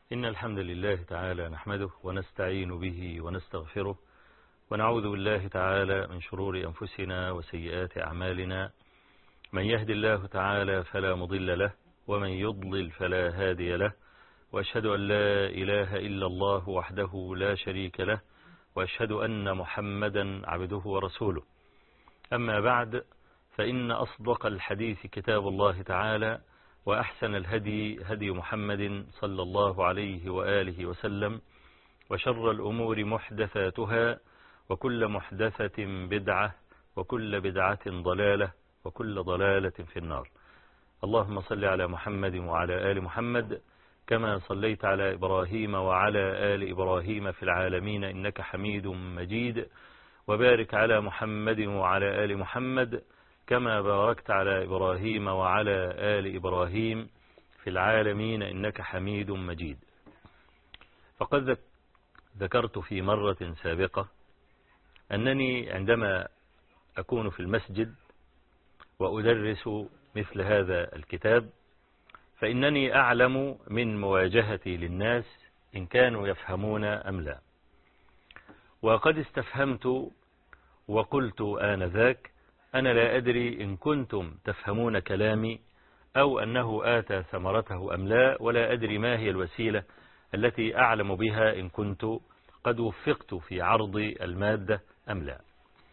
إن الحمد لله تعالى نحمده ونستعين به ونستغفره ونعوذ بالله تعالى من شرور أنفسنا وسيئات أعمالنا من يهد الله تعالى فلا مضل له ومن يضلل فلا هادي له وأشهد أن لا إله إلا الله وحده لا شريك له وأشهد أن محمدا عبده ورسوله أما بعد فإن أصدق الحديث كتاب الله تعالى وأحسن الهدي هدي محمد صلى الله عليه وآله وسلم وشر الأمور محدثاتها وكل محدثة بدعة وكل بدعة ضلالة وكل ضلالة في النار اللهم صل على محمد وعلى آل محمد كما صليت على إبراهيم وعلى آل إبراهيم في العالمين إنك حميد مجيد وبارك على محمد وعلى آل محمد كما باركت على إبراهيم وعلى آل إبراهيم في العالمين إنك حميد مجيد فقد ذكرت في مرة سابقة أنني عندما أكون في المسجد وأدرس مثل هذا الكتاب فإنني أعلم من مواجهتي للناس إن كانوا يفهمون أم لا وقد استفهمت وقلت آنذاك أنا لا أدري إن كنتم تفهمون كلامي أو أنه آتى ثمرته أم لا ولا أدري ما هي الوسيلة التي أعلم بها إن كنت قد وفقت في عرض المادة أم لا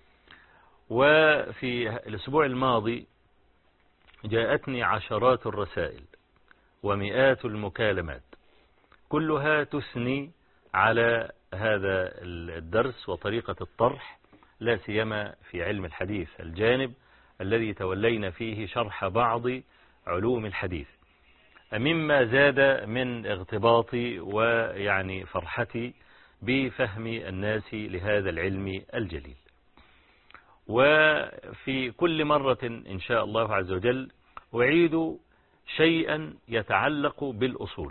وفي الأسبوع الماضي جاءتني عشرات الرسائل ومئات المكالمات كلها تثني على هذا الدرس وطريقة الطرح لا سيما في علم الحديث الجانب الذي تولينا فيه شرح بعض علوم الحديث مما زاد من اغتباطي ويعني فرحتي بفهم الناس لهذا العلم الجليل وفي كل مرة إن شاء الله عز وجل أعيد شيئا يتعلق بالأصول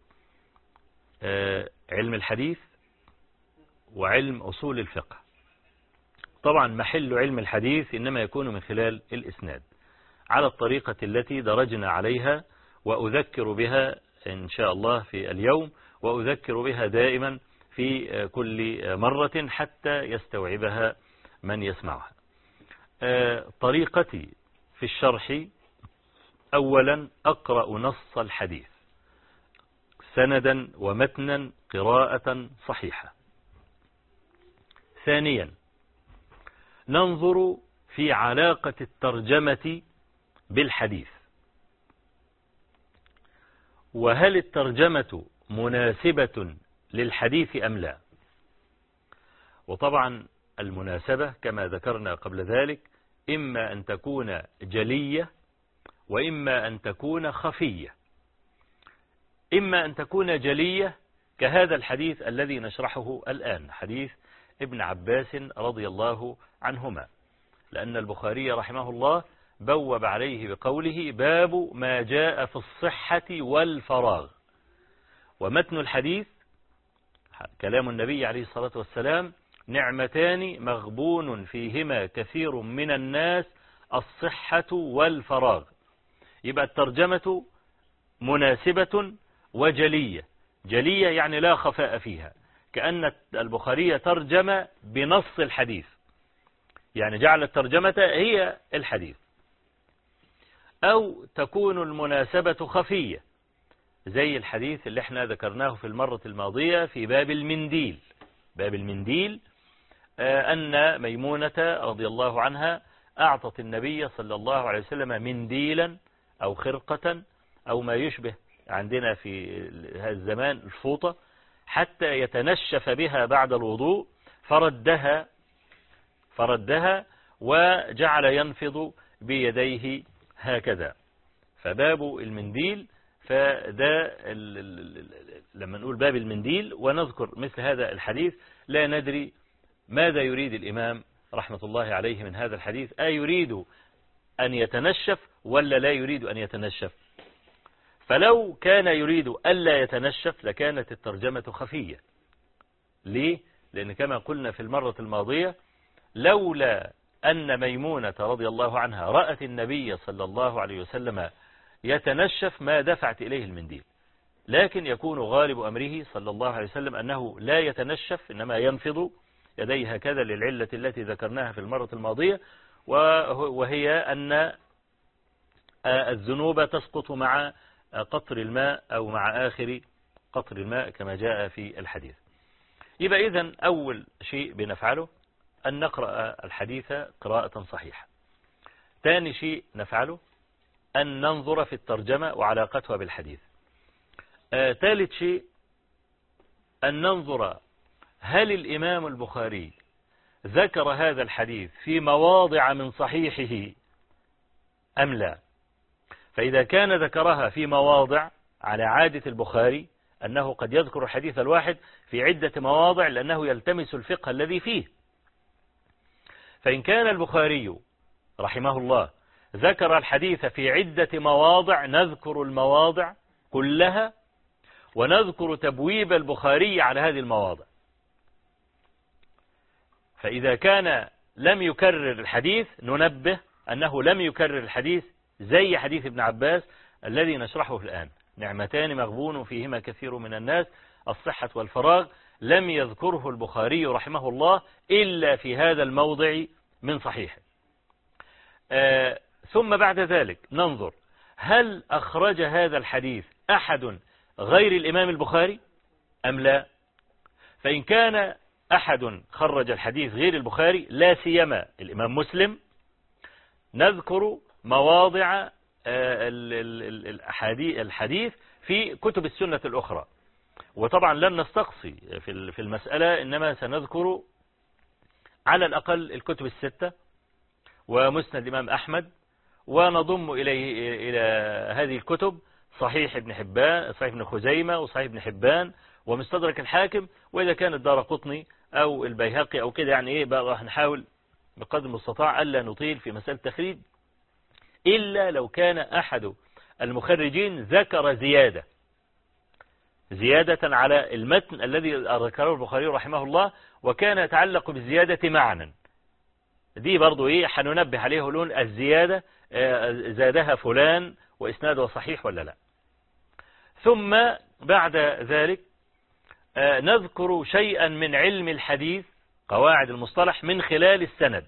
علم الحديث وعلم أصول الفقه طبعا محل علم الحديث إنما يكون من خلال الإسناد على الطريقة التي درجنا عليها وأذكر بها إن شاء الله في اليوم وأذكر بها دائما في كل مرة حتى يستوعبها من يسمعها طريقتي في الشرح أولا أقرأ نص الحديث سندا ومتنا قراءة صحيحة ثانيا ننظر في علاقة الترجمة بالحديث وهل الترجمة مناسبة للحديث أم لا وطبعا المناسبة كما ذكرنا قبل ذلك إما أن تكون جلية وإما أن تكون خفية إما أن تكون جلية كهذا الحديث الذي نشرحه الآن حديث ابن عباس رضي الله عنهما لأن البخاري رحمه الله بوب عليه بقوله باب ما جاء في الصحة والفراغ ومتن الحديث كلام النبي عليه الصلاة والسلام نعمتان مغبون فيهما كثير من الناس الصحة والفراغ يبقى الترجمة مناسبة وجلية جلية يعني لا خفاء فيها كأن البخاري ترجم بنص الحديث يعني جعل الترجمة هي الحديث أو تكون المناسبة خفية زي الحديث اللي احنا ذكرناه في المرة الماضية في باب المنديل باب المنديل أن ميمونة رضي الله عنها أعطت النبي صلى الله عليه وسلم منديلا أو خرقة أو ما يشبه عندنا في هذا الزمان الفوطة حتى يتنشف بها بعد الوضوء فردها فردها وجعل ينفض بيديه هكذا فباب المنديل فده لما نقول باب المنديل ونذكر مثل هذا الحديث لا ندري ماذا يريد الإمام رحمة الله عليه من هذا الحديث أ يريد أن يتنشف ولا لا يريد أن يتنشف فلو كان يريد ألا يتنشف لكانت الترجمة خفية ليه؟ لأن كما قلنا في المرة الماضية لولا أن ميمونة رضي الله عنها رأت النبي صلى الله عليه وسلم يتنشف ما دفعت إليه المنديل لكن يكون غالب أمره صلى الله عليه وسلم أنه لا يتنشف إنما ينفض يديه هكذا للعلة التي ذكرناها في المرة الماضية وهي أن الذنوب تسقط مع قطر الماء أو مع آخر قطر الماء كما جاء في الحديث يبقى إذن أول شيء بنفعله أن نقرأ الحديث قراءة صحيحة ثاني شيء نفعله أن ننظر في الترجمة وعلاقتها بالحديث آه ثالث شيء أن ننظر هل الإمام البخاري ذكر هذا الحديث في مواضع من صحيحه أم لا فإذا كان ذكرها في مواضع على عادة البخاري أنه قد يذكر الحديث الواحد في عدة مواضع لأنه يلتمس الفقه الذي فيه فإن كان البخاري رحمه الله ذكر الحديث في عدة مواضع نذكر المواضع كلها ونذكر تبويب البخاري على هذه المواضع فإذا كان لم يكرر الحديث ننبه أنه لم يكرر الحديث زي حديث ابن عباس الذي نشرحه الآن نعمتان مغبون فيهما كثير من الناس الصحة والفراغ لم يذكره البخاري رحمه الله إلا في هذا الموضع من صحيحه آه ثم بعد ذلك ننظر هل أخرج هذا الحديث أحد غير الإمام البخاري أم لا فإن كان أحد خرج الحديث غير البخاري لا سيما الإمام مسلم نذكر مواضع الحديث في كتب السنة الأخرى وطبعا لن نستقصي في المسألة إنما سنذكر على الأقل الكتب الستة ومسند الإمام أحمد ونضم إليه إلى هذه الكتب صحيح ابن حبان صحيح ابن خزيمة وصحيح ابن حبان ومستدرك الحاكم وإذا كان الدار قطني أو البيهقي أو كده يعني إيه بقى راح نحاول بقدر المستطاع ألا نطيل في مسألة التخريج إلا لو كان أحد المخرجين ذكر زيادة زيادة على المتن الذي ذكره البخاري رحمه الله وكان يتعلق بالزيادة معنا دي برضو ايه حننبه عليه لون الزيادة زادها فلان وإسناده صحيح ولا لا ثم بعد ذلك نذكر شيئا من علم الحديث قواعد المصطلح من خلال السند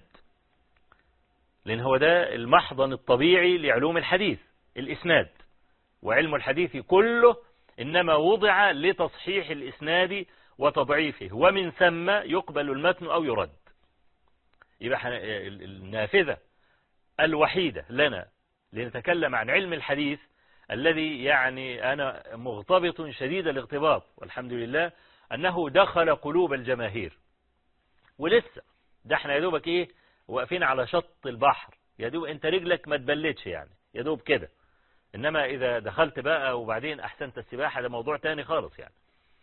لأن هو ده المحضن الطبيعي لعلوم الحديث الإسناد وعلم الحديث كله إنما وضع لتصحيح الإسناد وتضعيفه ومن ثم يقبل المتن أو يرد يبقى النافذة الوحيدة لنا لنتكلم عن علم الحديث الذي يعني أنا مغتبط شديد الاغتباط والحمد لله أنه دخل قلوب الجماهير ولسه ده احنا يا دوبك ايه واقفين على شط البحر يا دوب انت رجلك ما تبلتش يعني يا دوب كده انما اذا دخلت بقى وبعدين احسنت السباحة ده موضوع تاني خالص يعني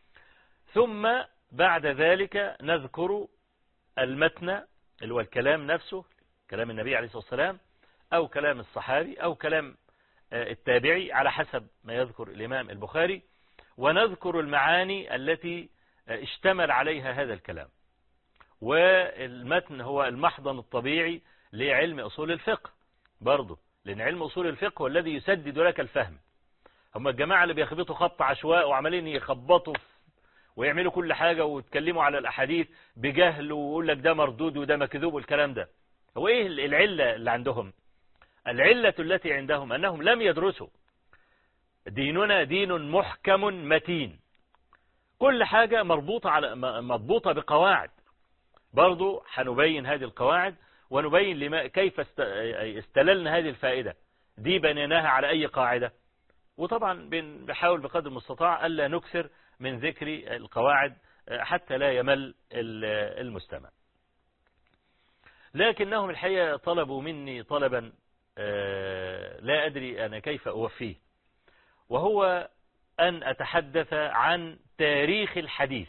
ثم بعد ذلك نذكر المتن اللي هو الكلام نفسه كلام النبي عليه الصلاة والسلام او كلام الصحابي او كلام التابعي على حسب ما يذكر الامام البخاري ونذكر المعاني التي اشتمل عليها هذا الكلام والمتن هو المحضن الطبيعي لعلم أصول الفقه برضه لأن علم أصول الفقه هو الذي يسدد لك الفهم هم الجماعة اللي بيخبطوا خط عشواء وعمالين يخبطوا ويعملوا كل حاجة ويتكلموا على الأحاديث بجهل ويقول لك ده مردود وده مكذوب والكلام ده هو إيه العلة اللي عندهم العلة التي عندهم أنهم لم يدرسوا ديننا دين محكم متين كل حاجة مربوطة على مربوطة بقواعد برضو حنبين هذه القواعد ونبين لما كيف استللنا هذه الفائدة دي بنيناها على أي قاعدة وطبعا بنحاول بقدر المستطاع ألا نكثر من ذكر القواعد حتى لا يمل المستمع لكنهم الحقيقة طلبوا مني طلبا لا أدري أنا كيف أوفيه وهو أن أتحدث عن تاريخ الحديث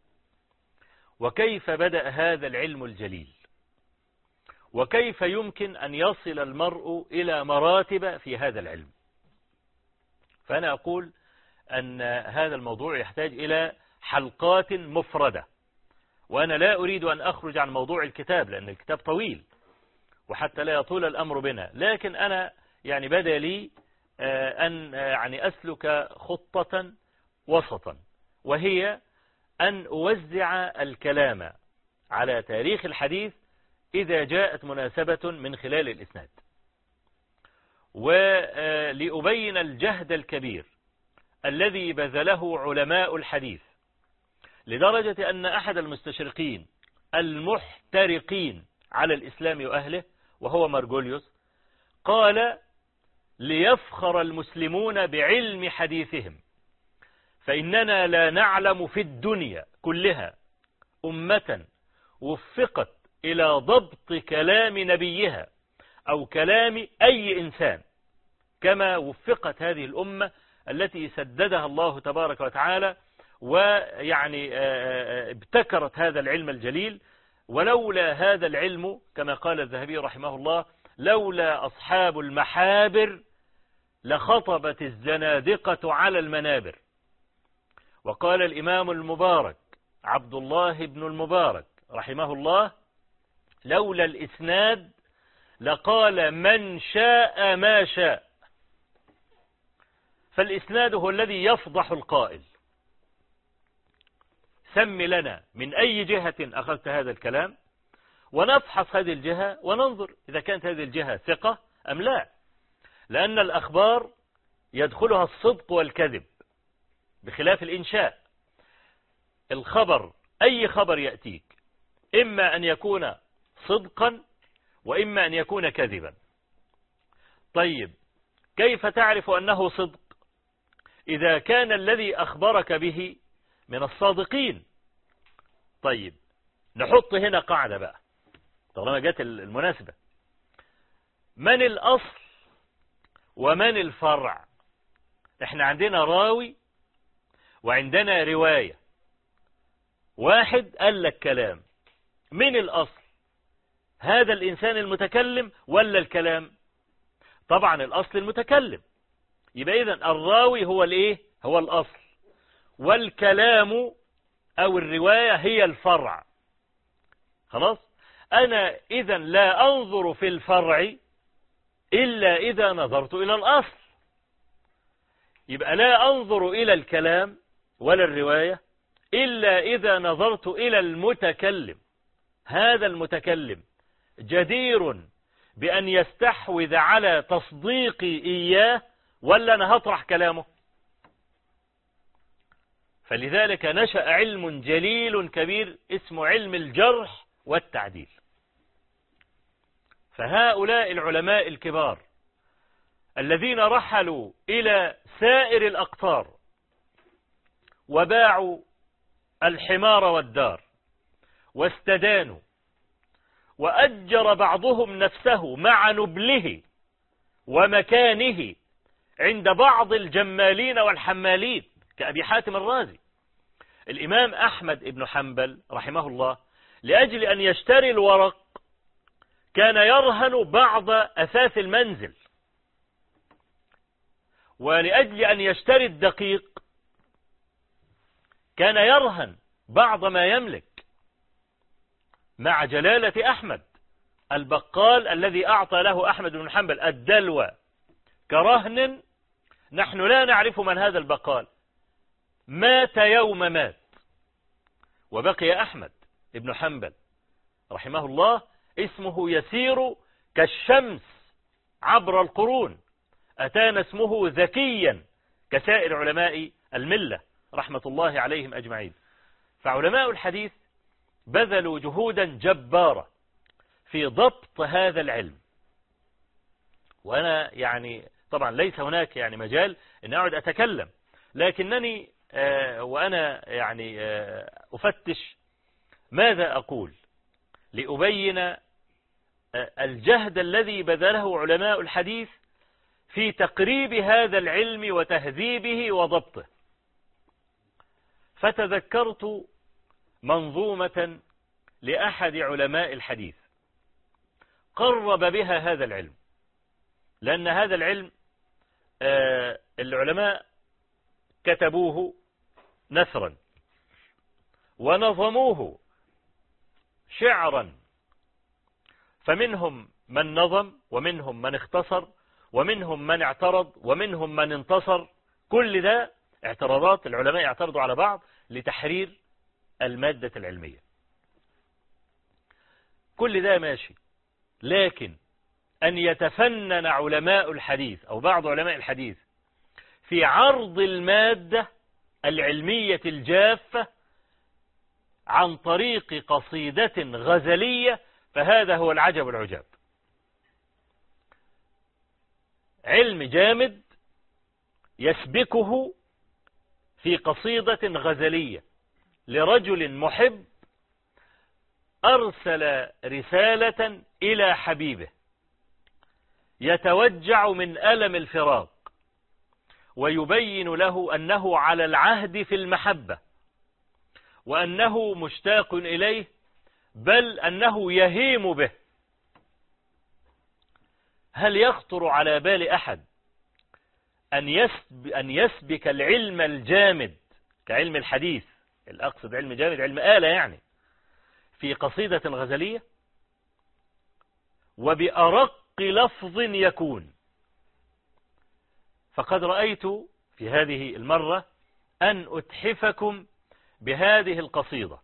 وكيف بدأ هذا العلم الجليل وكيف يمكن أن يصل المرء إلى مراتب في هذا العلم فأنا أقول أن هذا الموضوع يحتاج إلى حلقات مفردة وأنا لا أريد أن أخرج عن موضوع الكتاب لأن الكتاب طويل وحتى لا يطول الأمر بنا لكن أنا يعني بدا لي أن يعني أسلك خطة وسطا وهي أن أوزع الكلام على تاريخ الحديث إذا جاءت مناسبة من خلال الإسناد ولأبين الجهد الكبير الذي بذله علماء الحديث لدرجة أن أحد المستشرقين المحترقين على الإسلام وأهله وهو مارجوليوس قال ليفخر المسلمون بعلم حديثهم فإننا لا نعلم في الدنيا كلها أمة وفقت إلى ضبط كلام نبيها أو كلام أي إنسان كما وفقت هذه الأمة التي سددها الله تبارك وتعالى ويعني ابتكرت هذا العلم الجليل ولولا هذا العلم كما قال الذهبي رحمه الله لولا أصحاب المحابر لخطبت الزنادقة على المنابر وقال الإمام المبارك عبد الله بن المبارك رحمه الله لولا الإسناد لقال من شاء ما شاء فالإسناد هو الذي يفضح القائل سم لنا من أي جهة أخذت هذا الكلام ونفحص هذه الجهة وننظر إذا كانت هذه الجهة ثقة أم لا لأن الأخبار يدخلها الصدق والكذب بخلاف الإنشاء الخبر أي خبر يأتيك إما أن يكون صدقا وإما أن يكون كذبا طيب كيف تعرف أنه صدق إذا كان الذي أخبرك به من الصادقين طيب نحط هنا قاعدة بقى طالما جت المناسبة من الأصل ومن الفرع احنا عندنا راوي وعندنا رواية واحد قال لك كلام من الأصل هذا الإنسان المتكلم ولا الكلام طبعا الأصل المتكلم يبقى إذن الراوي هو الإيه هو الأصل والكلام أو الرواية هي الفرع خلاص أنا إذا لا أنظر في الفرع إلا إذا نظرت إلى الأصل يبقى لا أنظر إلى الكلام ولا الرواية إلا إذا نظرت إلى المتكلم هذا المتكلم جدير بأن يستحوذ على تصديقي إياه ولا أنا هطرح كلامه فلذلك نشأ علم جليل كبير اسمه علم الجرح والتعديل فهؤلاء العلماء الكبار الذين رحلوا إلى سائر الأقطار وباعوا الحمار والدار واستدانوا وأجر بعضهم نفسه مع نبله ومكانه عند بعض الجمالين والحمالين كأبي حاتم الرازي الإمام أحمد بن حنبل رحمه الله لأجل أن يشتري الورق كان يرهن بعض أثاث المنزل ولأجل أن يشتري الدقيق كان يرهن بعض ما يملك مع جلالة أحمد البقال الذي أعطى له أحمد بن حنبل الدلوى كرهن نحن لا نعرف من هذا البقال مات يوم مات وبقي أحمد ابن حنبل رحمه الله اسمه يسير كالشمس عبر القرون أتانا اسمه ذكيا كسائر علماء الملة رحمة الله عليهم أجمعين فعلماء الحديث بذلوا جهودا جبارة في ضبط هذا العلم وأنا يعني طبعا ليس هناك يعني مجال أن أقعد أتكلم لكنني آه وأنا يعني آه أفتش ماذا أقول لأبين آه الجهد الذي بذله علماء الحديث في تقريب هذا العلم وتهذيبه وضبطه فتذكرت منظومة لأحد علماء الحديث قرب بها هذا العلم لأن هذا العلم العلماء كتبوه نثرا ونظموه شعرا فمنهم من نظم ومنهم من اختصر ومنهم من اعترض ومنهم من انتصر كل ده اعتراضات العلماء يعترضوا على بعض لتحرير المادة العلمية كل ده ماشي لكن أن يتفنن علماء الحديث أو بعض علماء الحديث في عرض المادة العلمية الجافة عن طريق قصيدة غزلية فهذا هو العجب العجاب علم جامد يسبكه في قصيدة غزلية لرجل محب أرسل رسالة إلى حبيبه يتوجع من ألم الفراق ويبين له أنه على العهد في المحبة وأنه مشتاق إليه بل أنه يهيم به هل يخطر على بال أحد أن, يسب أن يسبك العلم الجامد كعلم الحديث الأقصد علم جامد علم آلة يعني في قصيدة غزلية وبأرق لفظ يكون فقد رأيت في هذه المرة أن أتحفكم بهذه القصيدة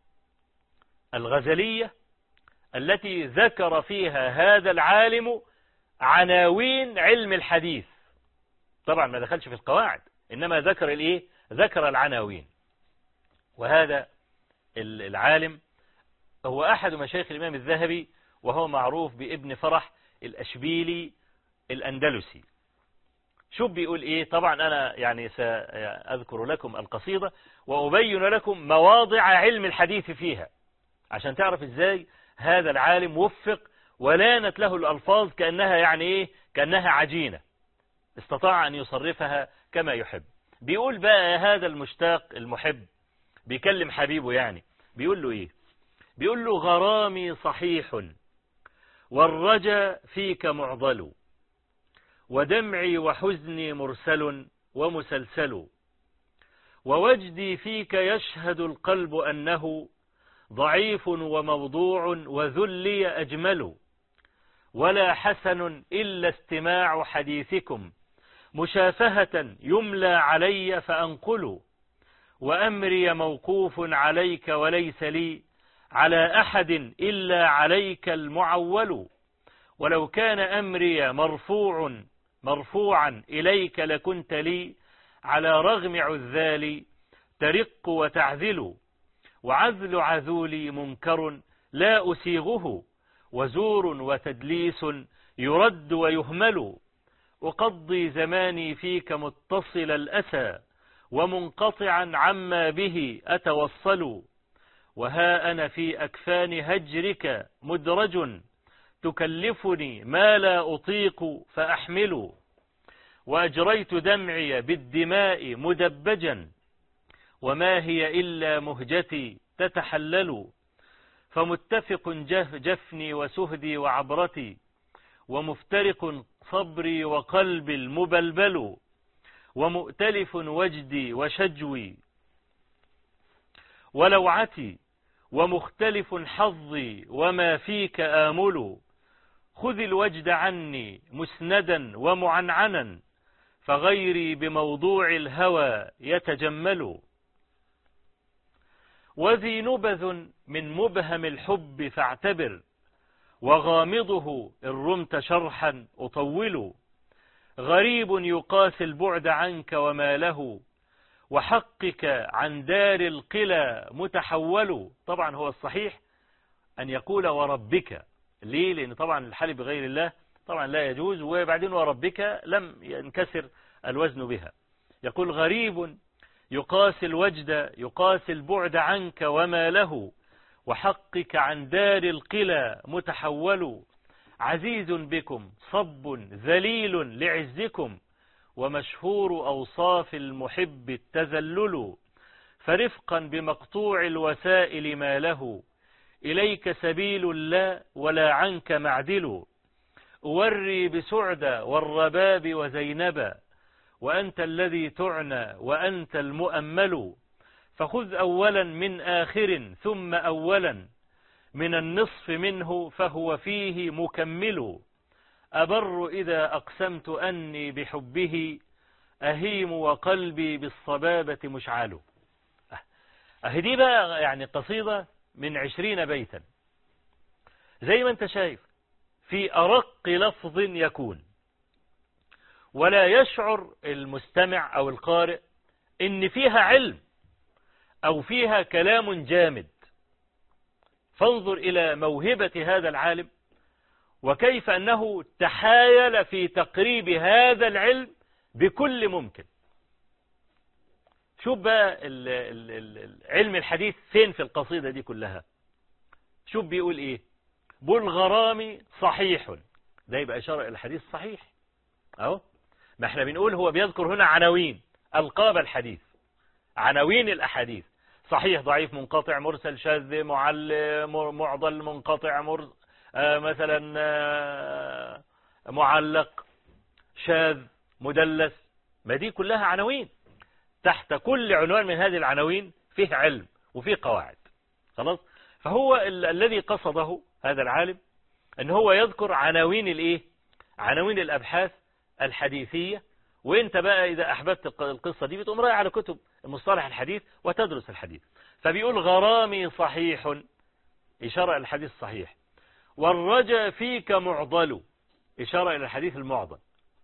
الغزلية التي ذكر فيها هذا العالم عناوين علم الحديث طبعا ما دخلش في القواعد إنما ذكر الإيه ذكر العناوين وهذا العالم هو أحد مشايخ الإمام الذهبي وهو معروف بابن فرح الأشبيلي الأندلسي شوف بيقول إيه طبعا أنا يعني سأذكر لكم القصيدة وأبين لكم مواضع علم الحديث فيها عشان تعرف إزاي هذا العالم وفق ولانت له الألفاظ كأنها يعني إيه كأنها عجينة استطاع أن يصرفها كما يحب بيقول بقى هذا المشتاق المحب بيكلم حبيبه يعني بيقول له إيه بيقول له غرامي صحيح والرجا فيك معضل ودمعي وحزني مرسل ومسلسل ووجدي فيك يشهد القلب أنه ضعيف وموضوع وذلي أجمل ولا حسن إلا استماع حديثكم مشافهة يملى علي فأنقل وأمري موقوف عليك وليس لي على أحد إلا عليك المعول ولو كان أمري مرفوع مرفوعا إليك لكنت لي على رغم عذالي ترق وتعذل وعذل عذولي منكر لا أسيغه وزور وتدليس يرد ويهمل أقضي زماني فيك متصل الأسى ومنقطعا عما به أتوصل وها أنا في أكفان هجرك مدرج تكلفني ما لا أطيق فأحمل وأجريت دمعي بالدماء مدبجا وما هي إلا مهجتي تتحلل فمتفق جف جفني وسهدي وعبرتي ومفترق صبري وقلبي المبلبل ومؤتلف وجدي وشجوي ولوعتي ومختلف حظي وما فيك آمل خذ الوجد عني مسندا ومعنعنا فغيري بموضوع الهوى يتجمل وذي نبذ من مبهم الحب فاعتبر وغامضه إن رمت شرحا أطول غريب يقاسي البعد عنك وما له وحقك عن دار القلى متحول طبعا هو الصحيح أن يقول وربك ليه لأن طبعا الحلف بغير الله طبعا لا يجوز وبعدين وربك لم ينكسر الوزن بها يقول غريب يقاسي الوجد يقاسي البعد عنك وما له وحقك عن دار القلى متحول عزيز بكم صب ذليل لعزكم ومشهور أوصاف المحب التذلل فرفقا بمقطوع الوسائل ما له إليك سبيل لا ولا عنك معدل أوري بسعد والرباب وزينبا وأنت الذي تعنى وأنت المؤمل فخذ أولا من آخر ثم أولا من النصف منه فهو فيه مكمل أبر إذا أقسمت أني بحبه أهيم وقلبي بالصبابة مشعل أهي دي بقى يعني قصيدة من عشرين بيتا زي ما انت شايف في أرق لفظ يكون ولا يشعر المستمع أو القارئ إن فيها علم أو فيها كلام جامد فانظر إلى موهبة هذا العالم وكيف أنه تحايل في تقريب هذا العلم بكل ممكن شوف بقى علم الحديث فين في القصيدة دي كلها شوف بيقول ايه بول غرامي صحيح ده يبقى إشارة إلى الحديث صحيح أهو ما احنا بنقول هو بيذكر هنا عناوين ألقاب الحديث عناوين الأحاديث صحيح ضعيف منقطع مرسل شاذ معل معضل منقطع مر آه مثلا آه معلق شاذ مدلس ما دي كلها عناوين تحت كل عنوان من هذه العناوين فيه علم وفيه قواعد خلاص فهو ال الذي قصده هذا العالم ان هو يذكر عناوين الايه عناوين الابحاث الحديثية وانت بقى اذا احببت القصة دي بتقوم رايح على كتب المصطلح الحديث وتدرس الحديث فبيقول غرامي صحيح إشارة إلى الحديث الصحيح والرجا فيك معضل إشارة إلى الحديث المعضل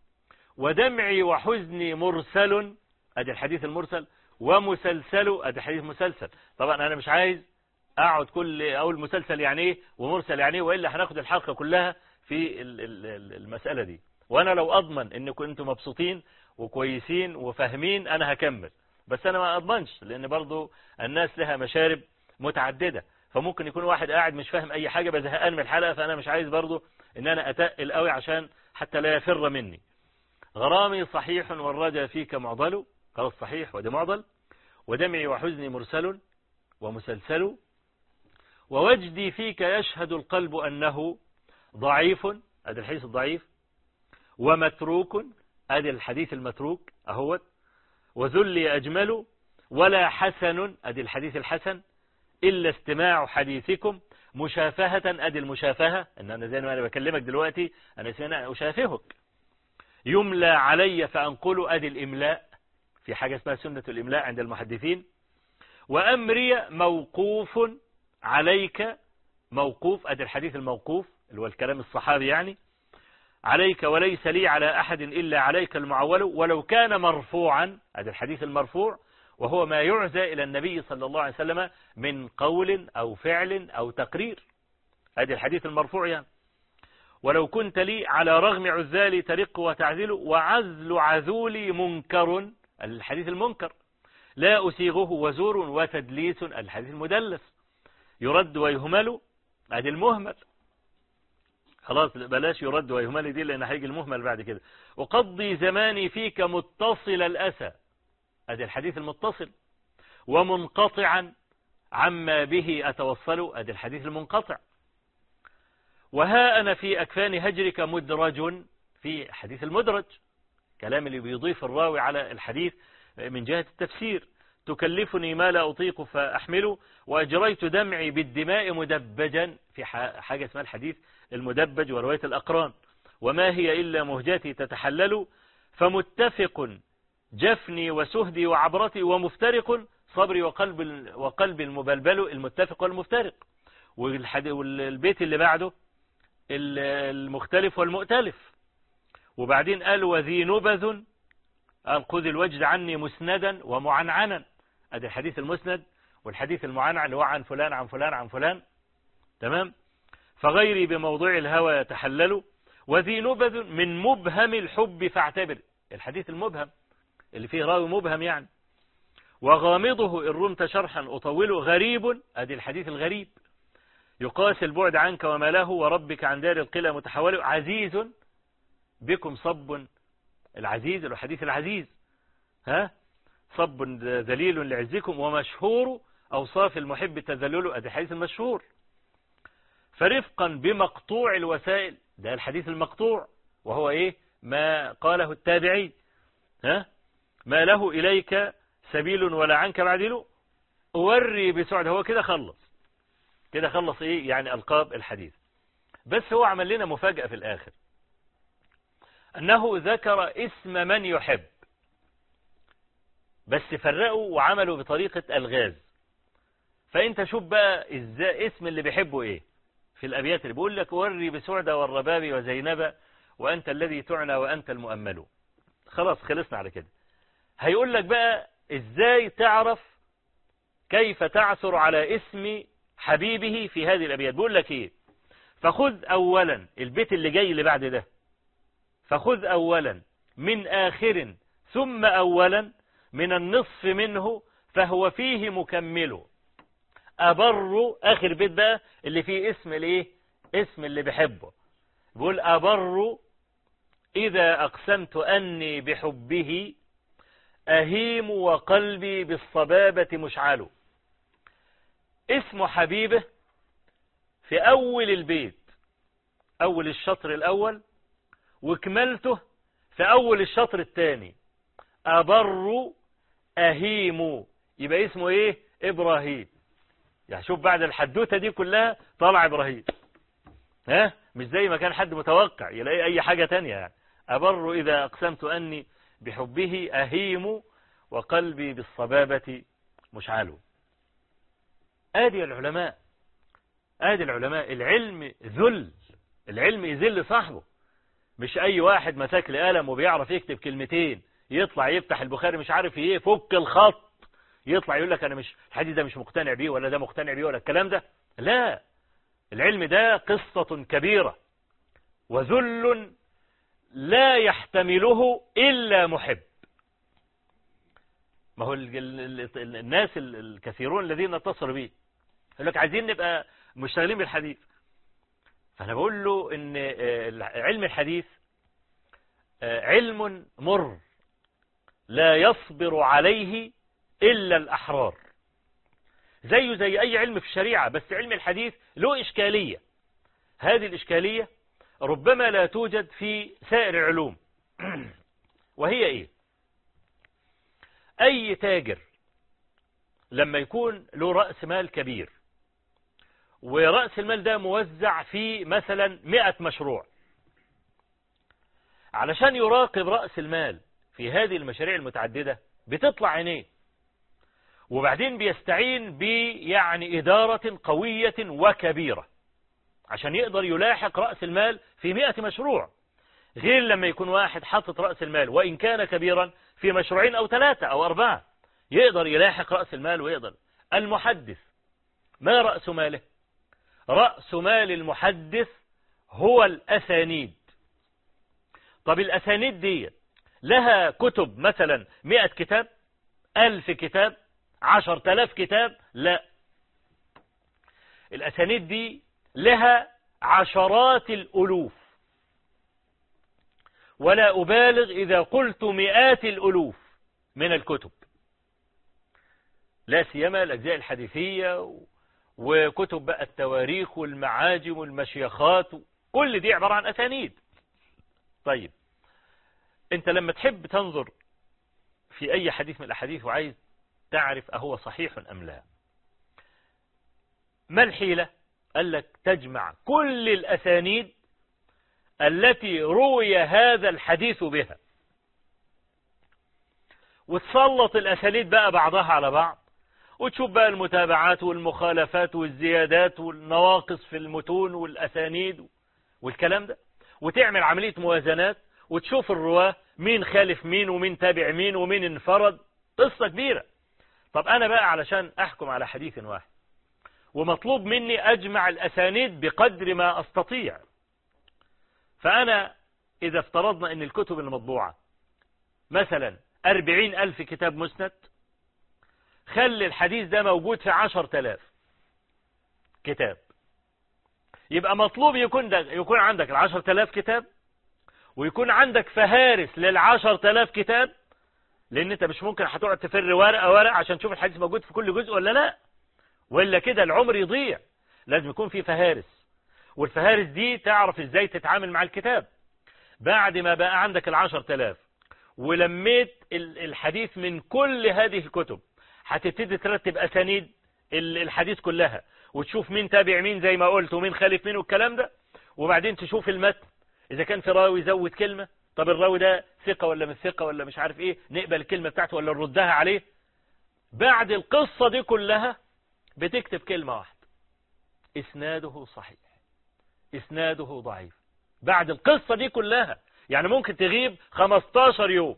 ودمعي وحزني مرسل أدي الحديث المرسل ومسلسل أدي الحديث مسلسل طبعا أنا مش عايز أقعد كل أقول مسلسل يعني إيه ومرسل يعني إيه وإلا هناخد الحلقة كلها في المسألة دي وأنا لو أضمن إن كنتم مبسوطين وكويسين وفاهمين أنا هكمل بس أنا ما أضمنش لأن برضو الناس لها مشارب متعددة فممكن يكون واحد قاعد مش فاهم أي حاجة بزهقان من الحلقة فأنا مش عايز برضو إن أنا أتقل قوي عشان حتى لا يفر مني غرامي صحيح والرجا فيك معضل خلاص صحيح ودي معضل ودمعي وحزني مرسل ومسلسل ووجدي فيك يشهد القلب أنه ضعيف هذا الحديث الضعيف ومتروك هذا الحديث المتروك أهوت وذلي أجمل ولا حسن أدي الحديث الحسن إلا استماع حديثكم مشافهة أدي المشافهة إن أنا زي ما أنا بكلمك دلوقتي أنا سينا أشافهك يملى علي فأنقل أدي الإملاء في حاجة اسمها سنة الإملاء عند المحدثين وأمري موقوف عليك موقوف أدي الحديث الموقوف اللي هو الكلام الصحابي يعني عليك وليس لي على أحد إلا عليك المعول ولو كان مرفوعا هذا الحديث المرفوع وهو ما يعزى إلى النبي صلى الله عليه وسلم من قول أو فعل أو تقرير هذا الحديث المرفوع يعني ولو كنت لي على رغم عزالي ترق وتعزل وعزل عذولي منكر الحديث المنكر لا أسيغه وزور وتدليس الحديث المدلس يرد ويهمل هذه المهمل خلاص بلاش يرد ويهمل دي لأن هيجي المهمل بعد كده وقضي زماني فيك متصل الأسى ادي الحديث المتصل ومنقطعا عما به أتوصل ادي الحديث المنقطع وها أنا في أكفان هجرك مدرج في حديث المدرج كلام اللي بيضيف الراوي على الحديث من جهة التفسير تكلفني ما لا أطيق فأحمله وأجريت دمعي بالدماء مدبجا في حاجة اسمها الحديث المدبج ورواية الأقران وما هي إلا مهجتي تتحلل فمتفق جفني وسهدي وعبرتي ومفترق صبري وقلب وقلب المبلبل المتفق والمفترق والبيت اللي بعده المختلف والمؤتلف وبعدين قال وذي نبذ قال خذ الوجد عني مسندا ومعنعنا ادي الحديث المسند والحديث المعنعن اللي هو عن فلان عن فلان عن فلان تمام فغيري بموضوع الهوى يتحلل وذي نبذ من مبهم الحب فاعتبر الحديث المبهم اللي فيه راوي مبهم يعني وغامضه إن رمت شرحا أطوله غريب أدي الحديث الغريب يقاس البعد عنك وما له وربك عن دار القلى متحول عزيز بكم صب العزيز الحديث العزيز ها صب ذليل لعزكم ومشهور أوصاف المحب التذلل أدي الحديث المشهور فرفقا بمقطوع الوسائل ده الحديث المقطوع وهو ايه ما قاله التابعي ها ما له إليك سبيل ولا عنك بعدل أوري بسعد هو كده خلص كده خلص ايه يعني ألقاب الحديث بس هو عمل لنا مفاجأة في الآخر أنه ذكر اسم من يحب بس فرقوا وعملوا بطريقة الغاز فانت شوف بقى ازاي اسم اللي بيحبه ايه في الابيات اللي بيقول لك وري بسعدة والرباب وزينب وانت الذي تعنى وانت المؤمل خلاص خلصنا على كده هيقول لك بقى ازاي تعرف كيف تعثر على اسم حبيبه في هذه الابيات بيقول لك ايه فخذ اولا البيت اللي جاي اللي بعد ده فخذ اولا من اخر ثم اولا من النصف منه فهو فيه مكمل أبر آخر بيت بقى اللي فيه اسم الايه اسم اللي بحبه بيقول أبر إذا أقسمت أني بحبه أهيم وقلبي بالصبابة مشعل اسم حبيبه في أول البيت أول الشطر الأول وكملته في أول الشطر الثاني أبر أهيم يبقى اسمه إيه إبراهيم يعني شوف بعد الحدوتة دي كلها طلع إبراهيم ها مش زي ما كان حد متوقع يلاقي أي حاجة تانية يعني أبر إذا أقسمت أني بحبه أهيم وقلبي بالصبابة مشعل آدي العلماء آدي العلماء العلم ذل العلم يذل صاحبه مش أي واحد مساك لقلم وبيعرف يكتب كلمتين يطلع يفتح البخاري مش عارف ايه فك الخط يطلع يقول لك انا مش الحديث ده مش مقتنع بيه ولا ده مقتنع بيه ولا الكلام ده لا العلم ده قصة كبيرة وذل لا يحتمله إلا محب ما هو الناس الكثيرون الذين اتصلوا بي يقول لك عايزين نبقى مشتغلين بالحديث فأنا بقول له إن علم الحديث علم مر لا يصبر عليه إلا الأحرار زيه زي أي علم في الشريعة بس علم الحديث له إشكالية هذه الإشكالية ربما لا توجد في سائر العلوم وهي إيه أي تاجر لما يكون له رأس مال كبير ورأس المال ده موزع في مثلا مئة مشروع علشان يراقب رأس المال في هذه المشاريع المتعددة بتطلع عينيه وبعدين بيستعين بيعني إدارة قوية وكبيرة عشان يقدر يلاحق رأس المال في مئة مشروع غير لما يكون واحد حاطط رأس المال وإن كان كبيرا في مشروعين أو ثلاثة أو أربعة يقدر يلاحق رأس المال ويقدر المحدث ما رأس ماله رأس مال المحدث هو الأسانيد طب الأسانيد دي لها كتب مثلا مئة كتاب ألف كتاب عشر تلاف كتاب لا الأسانيد دي لها عشرات الألوف ولا أبالغ إذا قلت مئات الألوف من الكتب لا سيما الأجزاء الحديثية وكتب بقى التواريخ والمعاجم والمشيخات كل دي عبارة عن أسانيد طيب انت لما تحب تنظر في أي حديث من الأحاديث وعايز تعرف أهو صحيح أم لا ما الحيلة قال لك تجمع كل الأسانيد التي روي هذا الحديث بها وتسلط الأسانيد بقى بعضها على بعض وتشوف بقى المتابعات والمخالفات والزيادات والنواقص في المتون والأسانيد والكلام ده وتعمل عملية موازنات وتشوف الرواه مين خالف مين ومين تابع مين ومين انفرد قصة كبيرة طب أنا بقى علشان أحكم على حديث واحد ومطلوب مني أجمع الأسانيد بقدر ما أستطيع فأنا إذا افترضنا أن الكتب المطبوعة مثلا أربعين ألف كتاب مسند خلي الحديث ده موجود في عشر تلاف كتاب يبقى مطلوب يكون ده يكون عندك العشر تلاف كتاب ويكون عندك فهارس للعشر تلاف كتاب لان انت مش ممكن هتقعد تفر ورقة ورقة عشان تشوف الحديث موجود في كل جزء ولا لا ولا كده العمر يضيع لازم يكون في فهارس والفهارس دي تعرف ازاي تتعامل مع الكتاب بعد ما بقى عندك العشر تلاف ولميت الحديث من كل هذه الكتب هتبتدي ترتب أسانيد الحديث كلها وتشوف مين تابع مين زي ما قلت ومين خالف مين والكلام ده وبعدين تشوف المتن إذا كان في راوي زود كلمة طب الراوي ده ثقة ولا مش ثقة ولا مش عارف ايه نقبل الكلمة بتاعته ولا نردها عليه بعد القصة دي كلها بتكتب كلمة واحدة اسناده صحيح اسناده ضعيف بعد القصة دي كلها يعني ممكن تغيب 15 يوم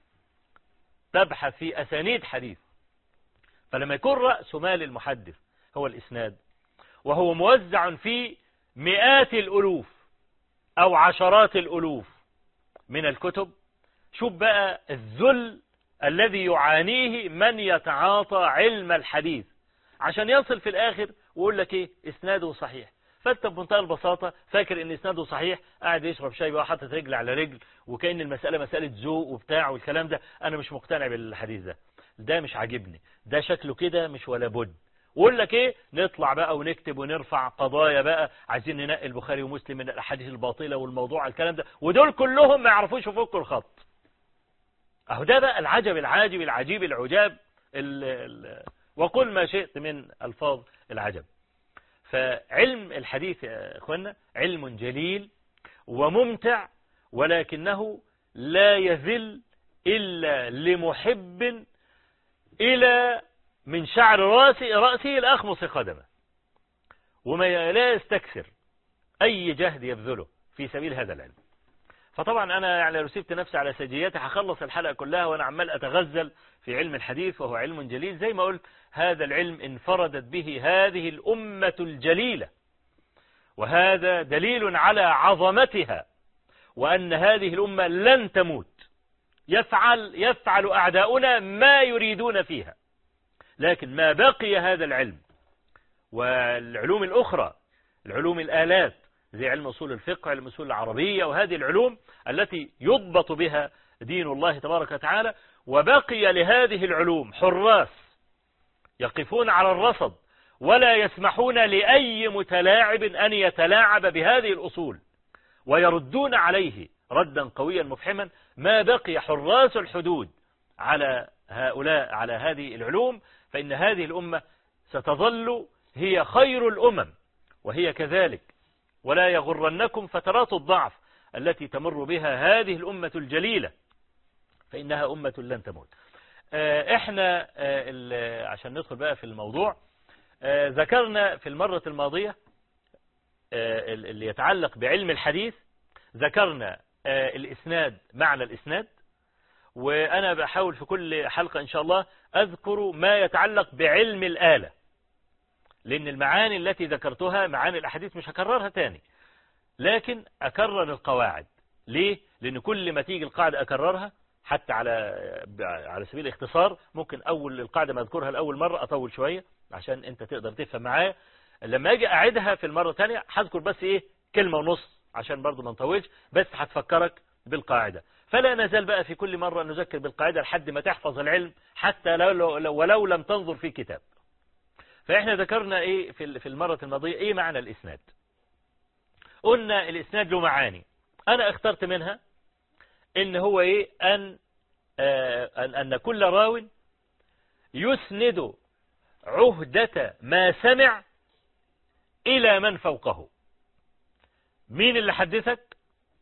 تبحث في أسانيد حديث فلما يكون رأس مال المحدث هو الإسناد وهو موزع في مئات الألوف أو عشرات الألوف من الكتب شوف بقى الذل الذي يعانيه من يتعاطى علم الحديث عشان يصل في الآخر ويقول لك إيه إسناده صحيح فانت بمنتهى البساطة فاكر ان اسناده صحيح قاعد يشرب شاي بقى حاطط رجل على رجل وكأن المسألة مسألة ذوق وبتاع والكلام ده انا مش مقتنع بالحديث ده ده مش عاجبني ده شكله كده مش ولا بد ويقول لك ايه نطلع بقى ونكتب ونرفع قضايا بقى عايزين ننقي البخاري ومسلم من الاحاديث الباطله والموضوع الكلام ده ودول كلهم ما يعرفوش يفكوا الخط اهو ده بقى العجب العاجب العجيب العجاب ال ال وقل ما شئت من الفاظ العجب فعلم الحديث يا اخوانا علم جليل وممتع ولكنه لا يذل إلا لمحب إلى من شعر رأسه, رأسه الأخمص قدمه وما لا يستكثر أي جهد يبذله في سبيل هذا العلم فطبعا أنا يعني لو سبت نفسي على سجياتي هخلص الحلقة كلها وأنا عمال أتغزل في علم الحديث وهو علم جليل زي ما قلت هذا العلم انفردت به هذه الأمة الجليلة وهذا دليل على عظمتها وأن هذه الأمة لن تموت يفعل, يفعل أعداؤنا ما يريدون فيها لكن ما بقي هذا العلم والعلوم الأخرى العلوم الآلات زي علم أصول الفقه علم أصول العربية وهذه العلوم التي يضبط بها دين الله تبارك وتعالى وبقي لهذه العلوم حراس يقفون على الرصد ولا يسمحون لأي متلاعب أن يتلاعب بهذه الأصول ويردون عليه ردا قويا مفحما ما بقي حراس الحدود على هؤلاء على هذه العلوم فإن هذه الأمة ستظل هي خير الأمم وهي كذلك ولا يغرنكم فترات الضعف التي تمر بها هذه الأمة الجليلة فإنها أمة لن تموت احنا عشان ندخل بقى في الموضوع ذكرنا في المرة الماضية اللي يتعلق بعلم الحديث ذكرنا الإسناد معنى الإسناد وأنا بحاول في كل حلقة إن شاء الله أذكر ما يتعلق بعلم الآلة لأن المعاني التي ذكرتها معاني الأحاديث مش هكررها تاني لكن أكرر القواعد ليه؟ لأن كل ما تيجي القاعدة أكررها حتى على على سبيل الاختصار ممكن أول القاعدة ما أذكرها لأول مرة أطول شوية عشان أنت تقدر تفهم معايا لما أجي أعيدها في المرة الثانية هذكر بس إيه كلمة ونص عشان برضو ما نطولش بس هتفكرك بالقاعدة فلا نزال بقى في كل مرة نذكر بالقاعدة لحد ما تحفظ العلم حتى لو لو ولو لم تنظر في كتاب فإحنا ذكرنا إيه في في المرة الماضية إيه معنى الإسناد قلنا الإسناد له معاني أنا اخترت منها إن هو إيه أن آه أن, أن كل راو يسند عهدة ما سمع إلى من فوقه مين اللي حدثك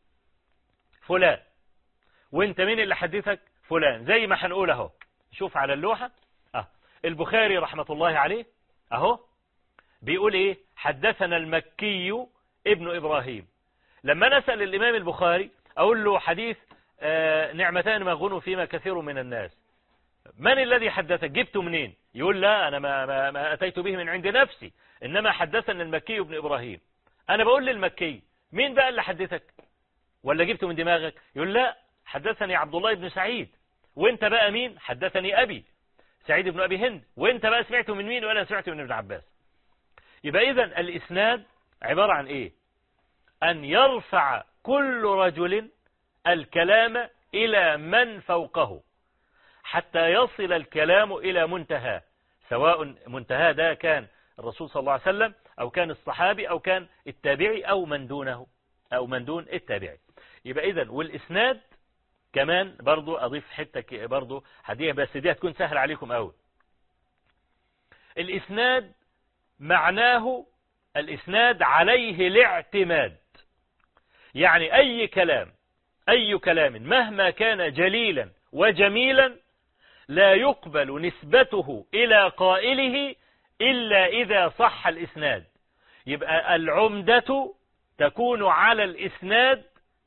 فلان وانت مين اللي حدثك فلان زي ما هنقول اهو شوف على اللوحة اه البخاري رحمة الله عليه اهو بيقول ايه حدثنا المكي ابن ابراهيم لما نسأل الامام البخاري اقول له حديث آه نعمتان ما غنوا فيما كثير من الناس من الذي حدثك جبته منين يقول لا انا ما, ما, ما اتيت به من عند نفسي انما حدثنا المكي ابن ابراهيم انا بقول للمكي مين بقى اللي حدثك ولا جبته من دماغك يقول لا حدثني عبد الله بن سعيد وانت بقى مين حدثني ابي سعيد بن ابي هند وانت بقى سمعته من مين وانا سمعته من ابن عباس يبقى اذا الاسناد عبارة عن ايه ان يرفع كل رجل الكلام الى من فوقه حتى يصل الكلام الى منتهى سواء منتهى ده كان الرسول صلى الله عليه وسلم او كان الصحابي او كان التابعي او من دونه او من دون التابعي يبقى اذا والاسناد كمان برضو اضيف حتة برضو هديها بس دي هتكون سهل عليكم قوي الاسناد معناه الاسناد عليه الاعتماد يعني اي كلام أي كلام مهما كان جليلا وجميلا لا يقبل نسبته إلى قائله إلا إذا صح الإسناد يبقى العمدة تكون على الإسناد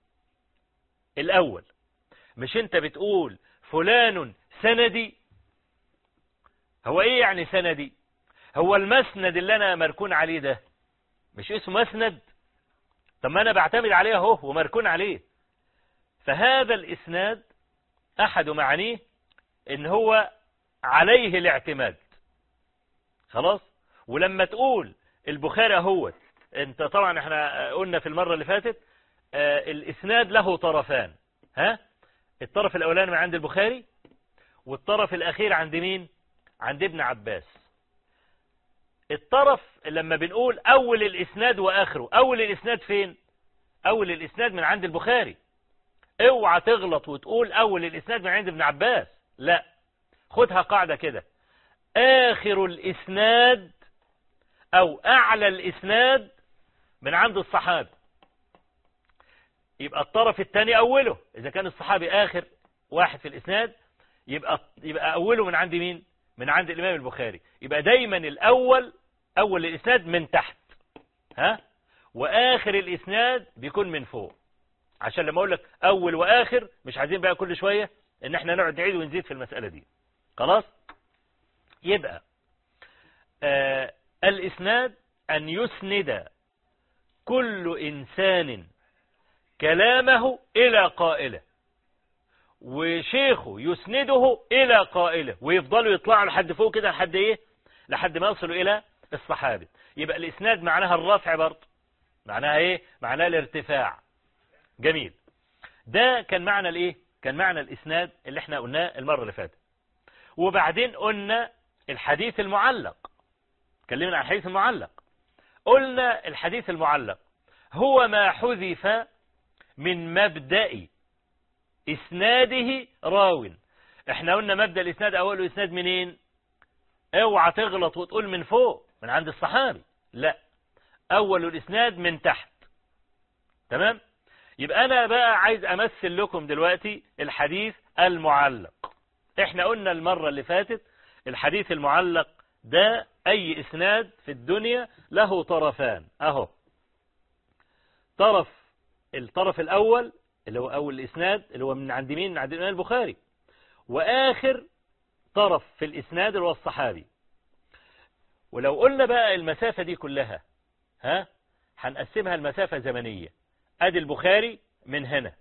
الأول مش أنت بتقول فلان سندي هو إيه يعني سندي هو المسند اللي أنا مركون عليه ده مش اسمه مسند طب ما أنا بعتمد عليه اهو ومركون عليه فهذا الإسناد أحد معانيه إن هو عليه الاعتماد خلاص ولما تقول البخاري اهوت انت طبعا احنا قلنا في المرة اللي فاتت آه الاسناد له طرفان ها الطرف الاولاني من عند البخاري والطرف الاخير عند مين عند ابن عباس الطرف لما بنقول اول الاسناد واخره اول الاسناد فين اول الاسناد من عند البخاري اوعى تغلط وتقول اول الاسناد من عند ابن عباس لا خدها قاعدة كده آخر الإسناد أو أعلى الإسناد من عند الصحابي يبقى الطرف الثاني أوله إذا كان الصحابي آخر واحد في الإسناد يبقى يبقى أوله من عند مين؟ من عند الإمام البخاري يبقى دايما الأول أول الإسناد من تحت ها وآخر الإسناد بيكون من فوق عشان لما أقول لك أول وآخر مش عايزين بقى كل شوية إن إحنا نقعد نعيد ونزيد في المسألة دي خلاص يبقى آه الإسناد أن يسند كل إنسان كلامه إلى قائله وشيخه يسنده إلى قائله ويفضلوا يطلعوا لحد فوق كده لحد إيه لحد ما يصلوا إلى الصحابي يبقى الإسناد معناها الرفع برضه معناها إيه معناها الارتفاع جميل ده كان معنى الإيه كان معنى الإسناد اللي احنا قلناه المرة اللي فاتت وبعدين قلنا الحديث المعلق اتكلمنا عن الحديث المعلق قلنا الحديث المعلق هو ما حذف من مبدأ إسناده راو احنا قلنا مبدأ الإسناد أوله إسناد منين اوعى تغلط وتقول من فوق من عند الصحابي لا أول الإسناد من تحت تمام يبقى أنا بقى عايز أمثل لكم دلوقتي الحديث المعلق احنا قلنا المرة اللي فاتت الحديث المعلق ده أي إسناد في الدنيا له طرفان أهو طرف الطرف الأول اللي هو أول الإسناد اللي هو من عند مين من عند الإمام البخاري وآخر طرف في الإسناد اللي هو الصحابي ولو قلنا بقى المسافة دي كلها ها هنقسمها المسافة زمنية ادي البخاري من هنا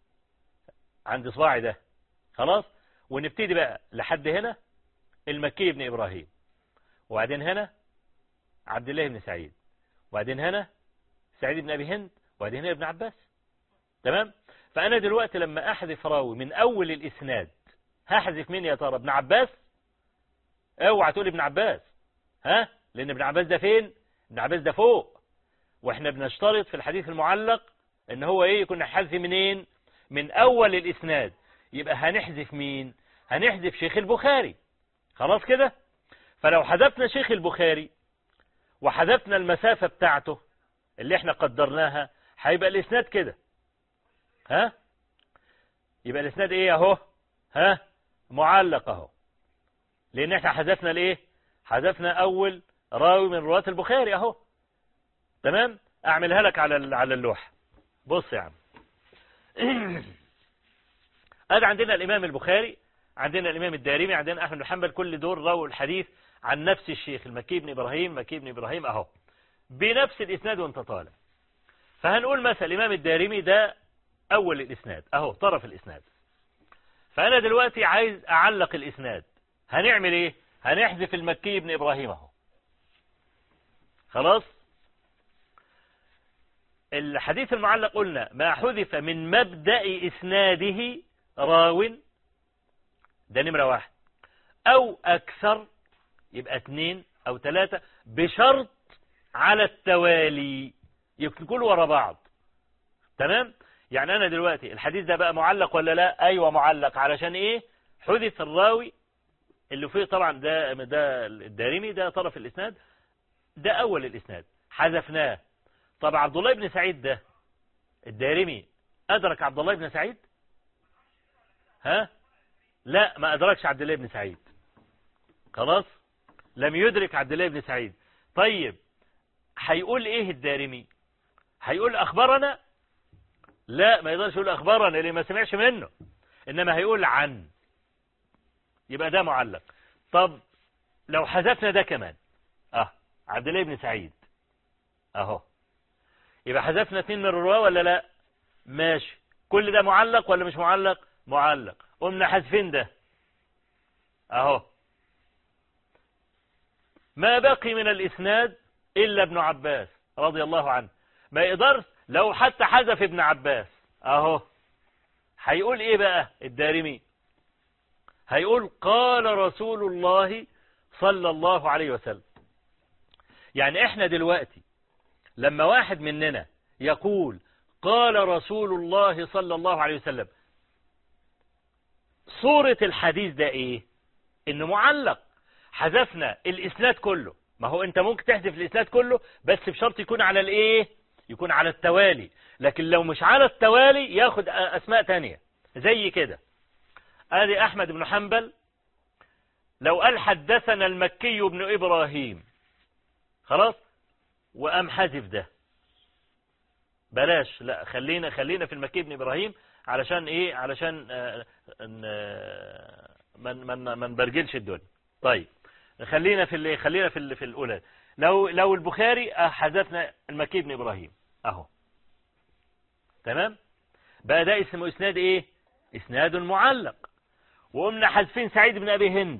عند صباعي ده خلاص ونبتدي بقى لحد هنا المكي بن إبراهيم وبعدين هنا عبد الله بن سعيد وبعدين هنا سعيد بن أبي هند وبعدين هنا ابن عباس تمام فأنا دلوقتي لما أحذف راوي من أول الإسناد هحذف مين يا ترى ابن عباس اوعى تقول ابن عباس ها لأن ابن عباس ده فين ابن عباس ده فوق واحنا بنشترط في الحديث المعلق ان هو ايه يكون حذف منين من اول الاسناد يبقى هنحذف مين هنحذف شيخ البخاري خلاص كده فلو حذفنا شيخ البخاري وحذفنا المسافة بتاعته اللي احنا قدرناها هيبقى الاسناد كده ها يبقى الاسناد ايه اهو ها معلق اهو لان احنا حذفنا الايه حذفنا اول راوي من رواة البخاري اهو تمام اعملها لك على على اللوحه بص يا عم ادي عندنا الامام البخاري عندنا الامام الدارمي عندنا احمد بن حنبل كل دول رووا الحديث عن نفس الشيخ المكي بن ابراهيم مكي بن ابراهيم اهو بنفس الاسناد وانت طالع فهنقول مثلا الامام الدارمي ده اول الاسناد اهو طرف الاسناد فانا دلوقتي عايز اعلق الاسناد هنعمل ايه هنحذف المكي بن ابراهيم اهو خلاص الحديث المعلق قلنا ما حذف من مبدأ إسناده راو ده نمرة واحد أو أكثر يبقى اثنين أو ثلاثة بشرط على التوالي يكون ورا بعض تمام يعني أنا دلوقتي الحديث ده بقى معلق ولا لا أيوة معلق علشان إيه حذف الراوي اللي فيه طبعا ده ده الدارمي ده طرف الإسناد ده أول الإسناد حذفناه طب عبد الله بن سعيد ده الدارمي أدرك عبد الله بن سعيد ها لا ما أدركش عبد الله بن سعيد خلاص لم يدرك عبد الله بن سعيد طيب هيقول ايه الدارمي هيقول اخبرنا لا ما يقدرش يقول اخبرنا اللي ما سمعش منه انما هيقول عن يبقى ده معلق طب لو حذفنا ده كمان اه عبد الله بن سعيد اهو يبقى حذفنا اثنين من الرواه ولا لا ماشي كل ده معلق ولا مش معلق معلق قمنا حذفين ده اهو ما بقي من الاسناد الا ابن عباس رضي الله عنه ما يقدرش لو حتى حذف ابن عباس اهو هيقول ايه بقى الدارمي هيقول قال رسول الله صلى الله عليه وسلم يعني احنا دلوقتي لما واحد مننا يقول قال رسول الله صلى الله عليه وسلم صورة الحديث ده ايه انه معلق حذفنا الاسناد كله ما هو انت ممكن تحذف الاسناد كله بس بشرط يكون على الايه يكون على التوالي لكن لو مش على التوالي ياخد اسماء تانية زي كده ادي احمد بن حنبل لو قال حدثنا المكي بن ابراهيم خلاص وقام حذف ده بلاش لا خلينا خلينا في المكي بن ابراهيم علشان ايه علشان آه من من ما نبرجلش الدنيا طيب خلينا في اللي خلينا في في الاولى لو لو البخاري حذفنا المكي بن ابراهيم اهو تمام بقى ده اسمه اسناد ايه اسناد معلق وقمنا حذفين سعيد بن ابي هند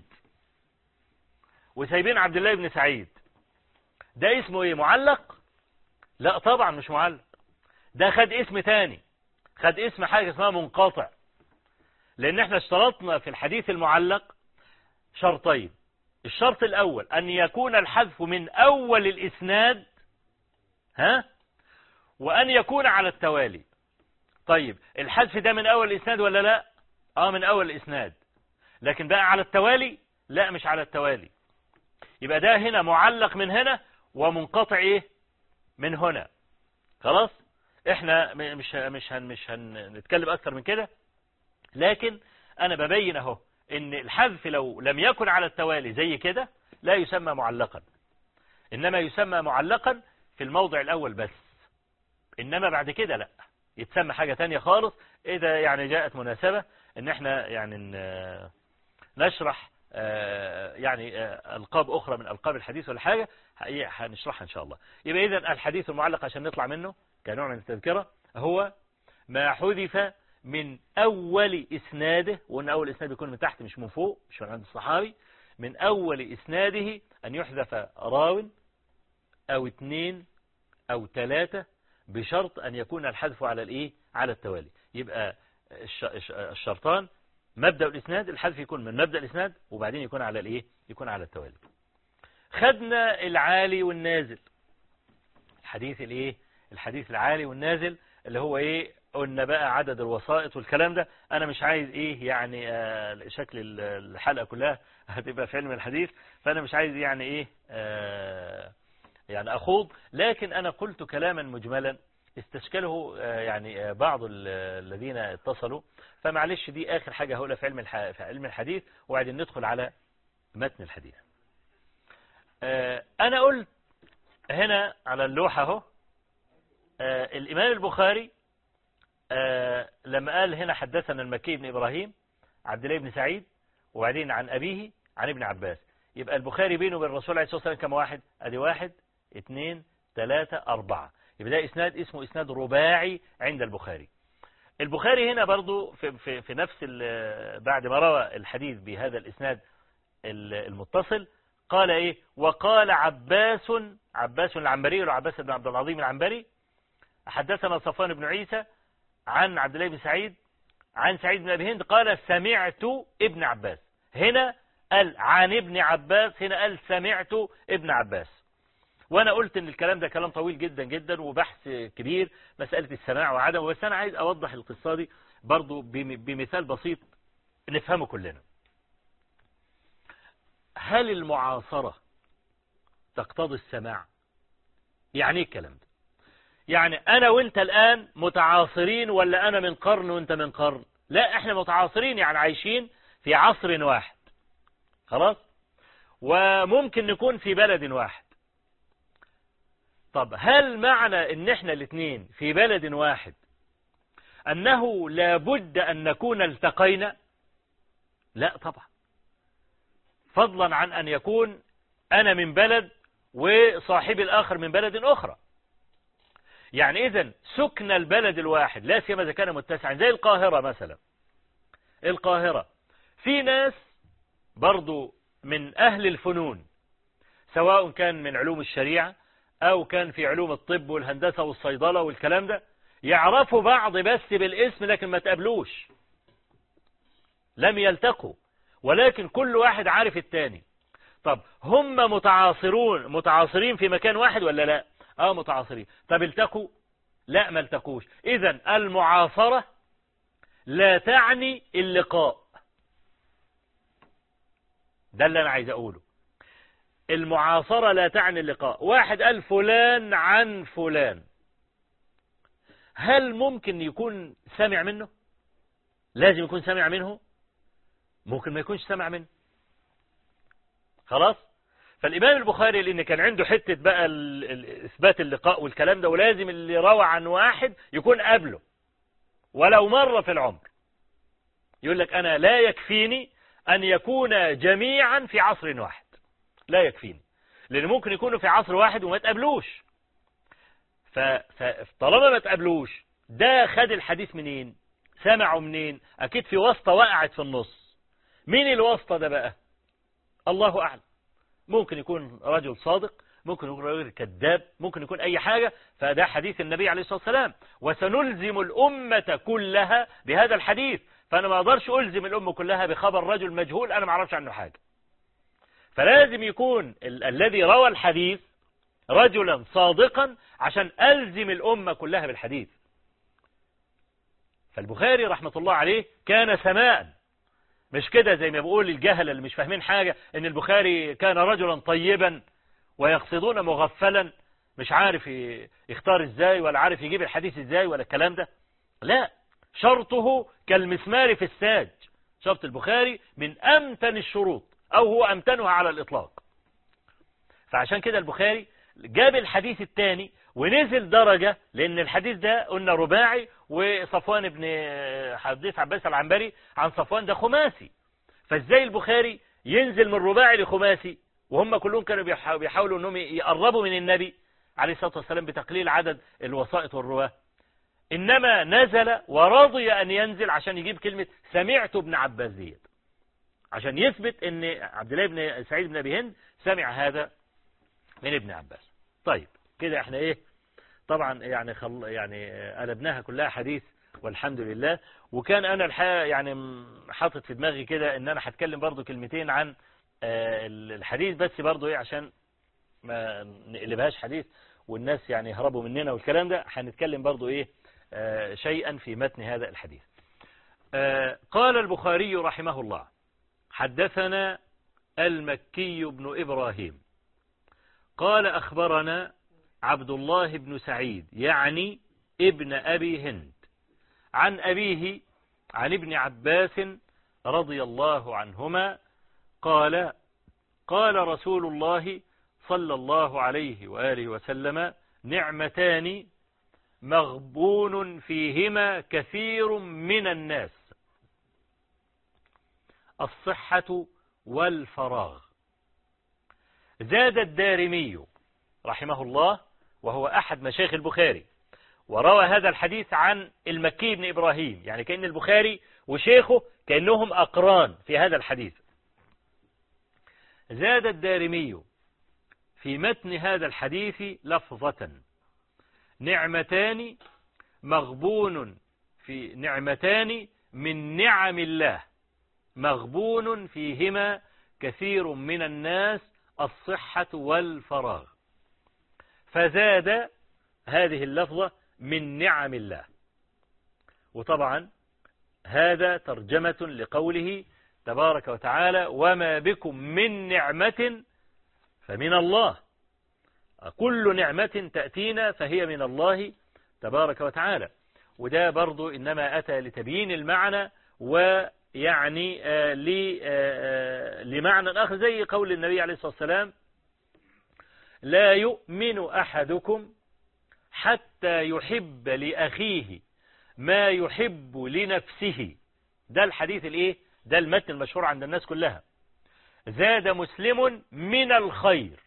وسايبين عبد الله بن سعيد ده اسمه ايه معلق لا طبعا مش معلق ده خد اسم تاني خد اسم حاجة اسمها منقطع لان احنا اشترطنا في الحديث المعلق شرطين الشرط الاول ان يكون الحذف من اول الاسناد ها وان يكون على التوالي طيب الحذف ده من اول الاسناد ولا لا اه من اول الاسناد لكن بقى على التوالي لا مش على التوالي يبقى ده هنا معلق من هنا ومنقطع ايه من هنا خلاص احنا مش مش هن مش هنتكلم اكتر من كده لكن انا ببين اهو ان الحذف لو لم يكن على التوالي زي كده لا يسمى معلقا انما يسمى معلقا في الموضع الاول بس انما بعد كده لا يتسمى حاجة تانية خالص اذا يعني جاءت مناسبة ان احنا يعني نشرح يعني القاب اخرى من القاب الحديث ولا حاجة هنشرحها ان شاء الله يبقى اذا الحديث المعلق عشان نطلع منه كنوع من التذكرة هو ما حذف من أول إسناده وأن أول إسناد يكون من تحت مش من فوق مش من عند الصحابي من أول إسناده أن يحذف راو أو اثنين أو ثلاثة بشرط أن يكون الحذف على الإيه على التوالي يبقى الشرطان مبدأ الإسناد الحذف يكون من مبدأ الإسناد وبعدين يكون على الإيه يكون على التوالي خدنا العالي والنازل الحديث الإيه الحديث العالي والنازل اللي هو ايه قلنا بقى عدد الوسائط والكلام ده انا مش عايز ايه يعني آه شكل الحلقة كلها هتبقى في علم الحديث فانا مش عايز يعني ايه آه يعني اخوض لكن انا قلت كلاما مجملا استشكله آه يعني بعض الذين اتصلوا فمعلش دي اخر حاجة هقولها في علم في علم الحديث وبعدين ندخل على متن الحديث انا قلت هنا على اللوحة اهو آه الإمام البخاري آه لما قال هنا حدثنا المكي بن إبراهيم عبد الله بن سعيد وبعدين عن أبيه عن ابن عباس يبقى البخاري بينه وبين الرسول عليه الصلاة والسلام كم واحد أدي واحد اثنين ثلاثة أربعة يبقى ده إسناد اسمه إسناد رباعي عند البخاري البخاري هنا برضو في, في, في نفس بعد ما روى الحديث بهذا الإسناد المتصل قال إيه وقال عباس عباس العنبري وعباس بن عبد العظيم العنبري حدثنا صفوان بن عيسى عن عبد الله بن سعيد عن سعيد بن أبي هند قال سمعت ابن عباس هنا قال عن ابن عباس هنا قال سمعت ابن عباس وانا قلت ان الكلام ده كلام طويل جدا جدا وبحث كبير مسألة السماع وعدم بس انا عايز اوضح القصة دي برضو بمثال بسيط نفهمه كلنا هل المعاصرة تقتضي السماع يعني ايه الكلام ده يعني أنا وأنت الآن متعاصرين ولا أنا من قرن وأنت من قرن لا احنا متعاصرين يعني عايشين في عصر واحد خلاص وممكن نكون في بلد واحد طب هل معنى ان احنا الاثنين في بلد واحد انه لابد ان نكون التقينا لا طبعا فضلا عن ان يكون انا من بلد وصاحبي الاخر من بلد اخرى يعني اذا سكن البلد الواحد لا سيما اذا كان متسعا زي القاهرة مثلا القاهرة في ناس برضو من اهل الفنون سواء كان من علوم الشريعة او كان في علوم الطب والهندسة والصيدلة والكلام ده يعرفوا بعض بس بالاسم لكن ما تقابلوش لم يلتقوا ولكن كل واحد عارف التاني طب هم متعاصرون متعاصرين في مكان واحد ولا لا اه متعاصرين طب التقوا لا ما التقوش اذا المعاصرة لا تعني اللقاء ده اللي انا عايز اقوله المعاصرة لا تعني اللقاء واحد قال فلان عن فلان هل ممكن يكون سامع منه لازم يكون سامع منه ممكن ما يكونش سامع منه خلاص فالإمام البخاري لأن كان عنده حتة بقى إثبات اللقاء والكلام ده ولازم اللي روى عن واحد يكون قبله ولو مرة في العمر يقول لك أنا لا يكفيني أن يكون جميعا في عصر واحد لا يكفيني لأن ممكن يكونوا في عصر واحد وما تقابلوش فطالما ما تقابلوش ده خد الحديث منين سمعوا منين أكيد في واسطة وقعت في النص مين الواسطة ده بقى الله أعلم ممكن يكون رجل صادق ممكن يكون رجل كذاب ممكن يكون أي حاجة فده حديث النبي عليه الصلاة والسلام وسنلزم الأمة كلها بهذا الحديث فأنا ما أقدرش ألزم الأمة كلها بخبر رجل مجهول أنا ما أعرفش عنه حاجة فلازم يكون ال الذي روى الحديث رجلا صادقا عشان ألزم الأمة كلها بالحديث فالبخاري رحمة الله عليه كان سماء مش كده زي ما بقول الجهل اللي مش فاهمين حاجة ان البخاري كان رجلا طيبا ويقصدون مغفلا مش عارف يختار ازاي ولا عارف يجيب الحديث ازاي ولا الكلام ده لا شرطه كالمسمار في الساج شرط البخاري من امتن الشروط او هو امتنها على الاطلاق فعشان كده البخاري جاب الحديث الثاني ونزل درجة لأن الحديث ده قلنا رباعي وصفوان بن حديث عباس العنبري عن صفوان ده خماسي فازاي البخاري ينزل من رباعي لخماسي وهم كلهم كانوا بيحاولوا انهم يقربوا من النبي عليه الصلاة والسلام بتقليل عدد الوسائط والرواه إنما نزل ورضي أن ينزل عشان يجيب كلمة سمعت ابن عباس ديت عشان يثبت ان عبد الله بن سعيد بن أبي هند سمع هذا من ابن عباس طيب كده احنا ايه طبعا يعني خل يعني قلبناها كلها حديث والحمد لله وكان انا الحقيقه يعني حاطط في دماغي كده ان انا هتكلم برضو كلمتين عن الحديث بس برضو ايه عشان ما نقلبهاش حديث والناس يعني يهربوا مننا والكلام ده هنتكلم برضو ايه شيئا في متن هذا الحديث قال البخاري رحمه الله حدثنا المكي بن إبراهيم قال أخبرنا عبد الله بن سعيد يعني ابن أبي هند عن أبيه عن ابن عباس رضي الله عنهما قال قال رسول الله صلى الله عليه وآله وسلم نعمتان مغبون فيهما كثير من الناس الصحة والفراغ زاد الدارمي رحمه الله وهو أحد مشايخ البخاري وروى هذا الحديث عن المكي بن إبراهيم يعني كأن البخاري وشيخه كأنهم أقران في هذا الحديث زاد الدارمي في متن هذا الحديث لفظة نعمتان مغبون في نعمتان من نعم الله مغبون فيهما كثير من الناس الصحة والفراغ فزاد هذه اللفظة من نعم الله وطبعا هذا ترجمة لقوله تبارك وتعالى وما بكم من نعمة فمن الله كل نعمة تأتينا فهي من الله تبارك وتعالى وده برضو إنما أتى لتبيين المعنى ويعني آه لمعنى آخر زي قول النبي عليه الصلاة والسلام لا يؤمن أحدكم حتى يحب لأخيه ما يحب لنفسه ده الحديث الايه ده المتن المشهور عند الناس كلها زاد مسلم من الخير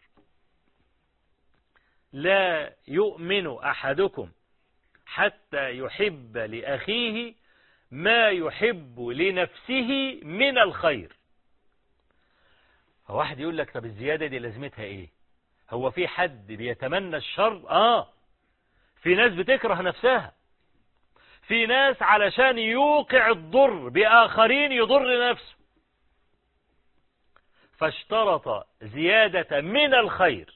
لا يؤمن أحدكم حتى يحب لأخيه ما يحب لنفسه من الخير فواحد يقول لك طب الزيادة دي لازمتها ايه هو في حد بيتمنى الشر اه في ناس بتكره نفسها في ناس علشان يوقع الضر بآخرين يضر نفسه فاشترط زيادة من الخير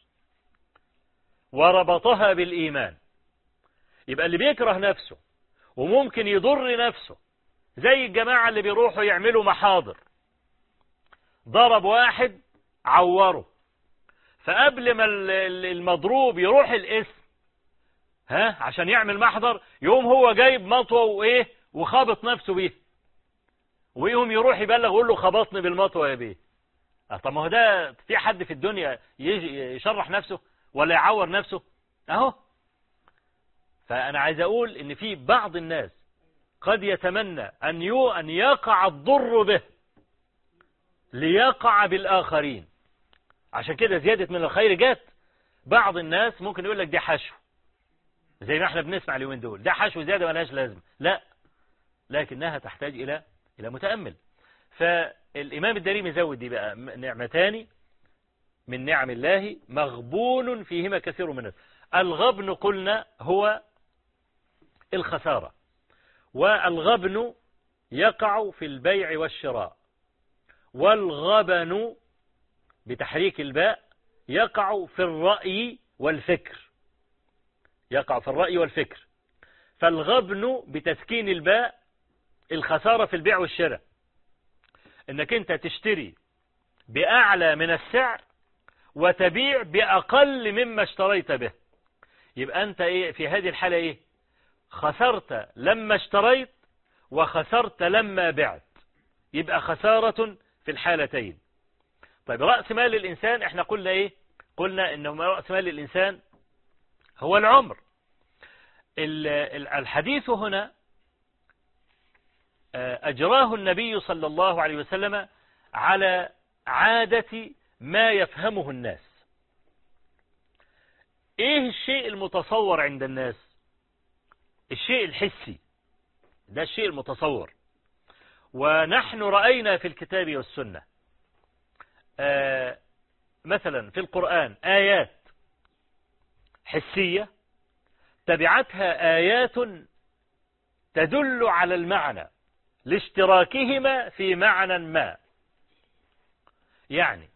وربطها بالإيمان يبقى اللي بيكره نفسه وممكن يضر نفسه زي الجماعة اللي بيروحوا يعملوا محاضر ضرب واحد عوره فقبل ما المضروب يروح الاسم ها عشان يعمل محضر يقوم هو جايب مطوة وايه وخابط نفسه بيه ويقوم يروح يبلغ ويقول له خبطني بالمطوة يا بيه طب ما هو ده في حد في الدنيا يجي يشرح نفسه ولا يعور نفسه اهو فانا عايز اقول ان في بعض الناس قد يتمنى ان يو ان يقع الضر به ليقع بالاخرين عشان كده زيادة من الخير جت بعض الناس ممكن يقول لك دي حشو زي ما احنا بنسمع اليومين دول ده حشو زيادة ملهاش لازم لا لكنها تحتاج إلى إلى متأمل فالإمام الدارمي زود دي بقى نعمتان من نعم الله مغبون فيهما كثير من الناس الغبن قلنا هو الخسارة والغبن يقع في البيع والشراء والغبن بتحريك الباء يقع في الرأي والفكر يقع في الرأي والفكر فالغبن بتسكين الباء الخسارة في البيع والشراء انك انت تشتري بأعلى من السعر وتبيع بأقل مما اشتريت به يبقى انت ايه في هذه الحالة ايه خسرت لما اشتريت وخسرت لما بعت يبقى خسارة في الحالتين طيب رأس مال الإنسان احنا قلنا ايه قلنا انه رأس مال الإنسان هو العمر الحديث هنا أجراه النبي صلى الله عليه وسلم على عادة ما يفهمه الناس ايه الشيء المتصور عند الناس الشيء الحسي ده الشيء المتصور ونحن رأينا في الكتاب والسنة آه مثلا في القرآن آيات حسية تبعتها آيات تدل على المعنى لاشتراكهما في معنى ما يعني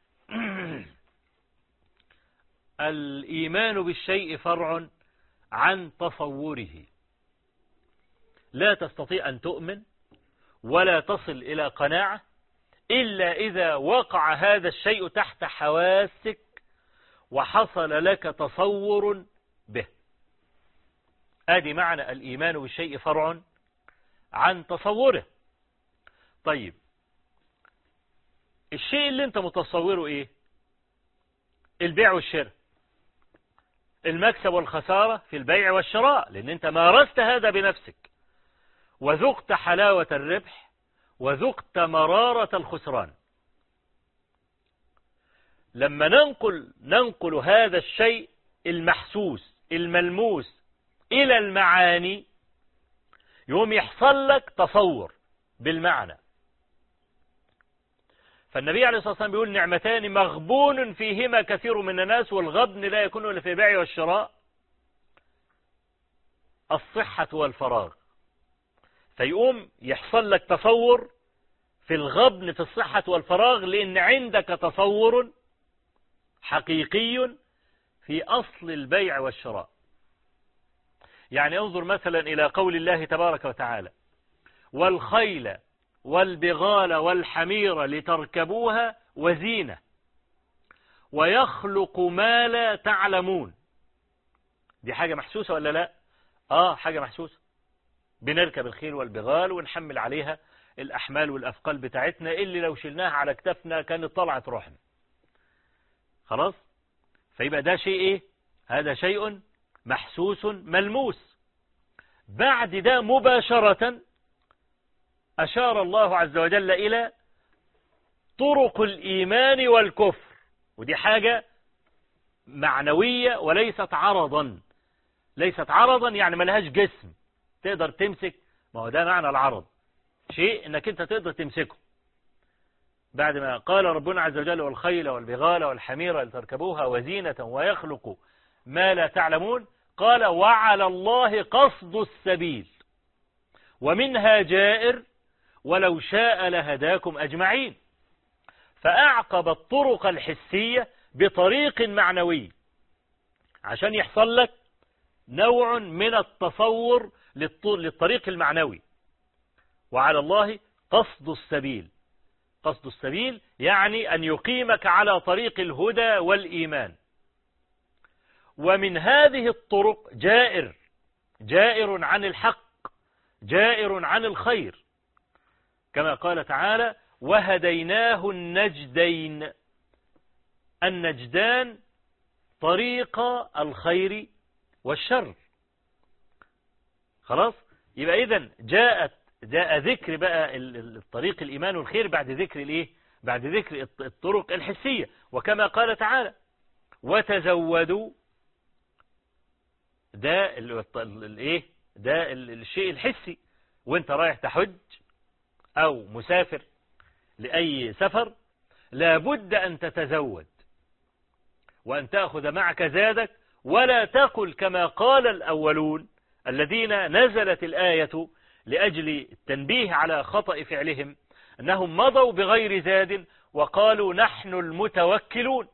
الإيمان بالشيء فرع عن تصوره لا تستطيع أن تؤمن ولا تصل إلى قناعة إلا إذا وقع هذا الشيء تحت حواسك وحصل لك تصور به ادي معنى الإيمان بالشيء فرع عن تصوره طيب الشيء اللي انت متصوره ايه البيع والشراء المكسب والخسارة في البيع والشراء لان انت مارست هذا بنفسك وذقت حلاوة الربح وذقت مرارة الخسران لما ننقل ننقل هذا الشيء المحسوس الملموس إلى المعاني يوم يحصل لك تصور بالمعنى فالنبي عليه الصلاة والسلام بيقول نعمتان مغبون فيهما كثير من الناس والغبن لا يكون إلا في البيع والشراء الصحة والفراغ فيقوم يحصل لك تصور في الغبن في الصحة والفراغ لأن عندك تصور حقيقي في أصل البيع والشراء يعني انظر مثلا إلى قول الله تبارك وتعالى والخيل والبغال والحمير لتركبوها وزينة ويخلق ما لا تعلمون دي حاجة محسوسة ولا لا آه حاجة محسوسة بنركب الخيل والبغال ونحمل عليها الأحمال والأثقال بتاعتنا اللي لو شلناها على كتفنا كانت طلعت روحنا خلاص فيبقى ده شيء ايه هذا شيء محسوس ملموس بعد ده مباشرة أشار الله عز وجل إلى طرق الإيمان والكفر ودي حاجة معنوية وليست عرضا ليست عرضا يعني ملهاش جسم تقدر تمسك ما هو ده معنى العرض شيء انك انت تقدر تمسكه بعد ما قال ربنا عز وجل والخيل والبغال والحمير لتركبوها وزينة ويخلق ما لا تعلمون قال وعلى الله قصد السبيل ومنها جائر ولو شاء لهداكم أجمعين فأعقب الطرق الحسية بطريق معنوي عشان يحصل لك نوع من التصور للطريق المعنوي وعلى الله قصد السبيل قصد السبيل يعني أن يقيمك على طريق الهدى والإيمان ومن هذه الطرق جائر جائر عن الحق جائر عن الخير كما قال تعالى وهديناه النجدين النجدان طريق الخير والشر خلاص يبقى إذن جاءت جاء ذكر بقى الطريق الإيمان والخير بعد ذكر الإيه بعد ذكر الطرق الحسية وكما قال تعالى وتزودوا ده الايه ده الشيء الحسي وانت رايح تحج او مسافر لأي سفر لابد أن تتزود وأن تأخذ معك زادك ولا تقل كما قال الأولون الذين نزلت الآية لأجل التنبيه على خطأ فعلهم أنهم مضوا بغير زاد وقالوا نحن المتوكلون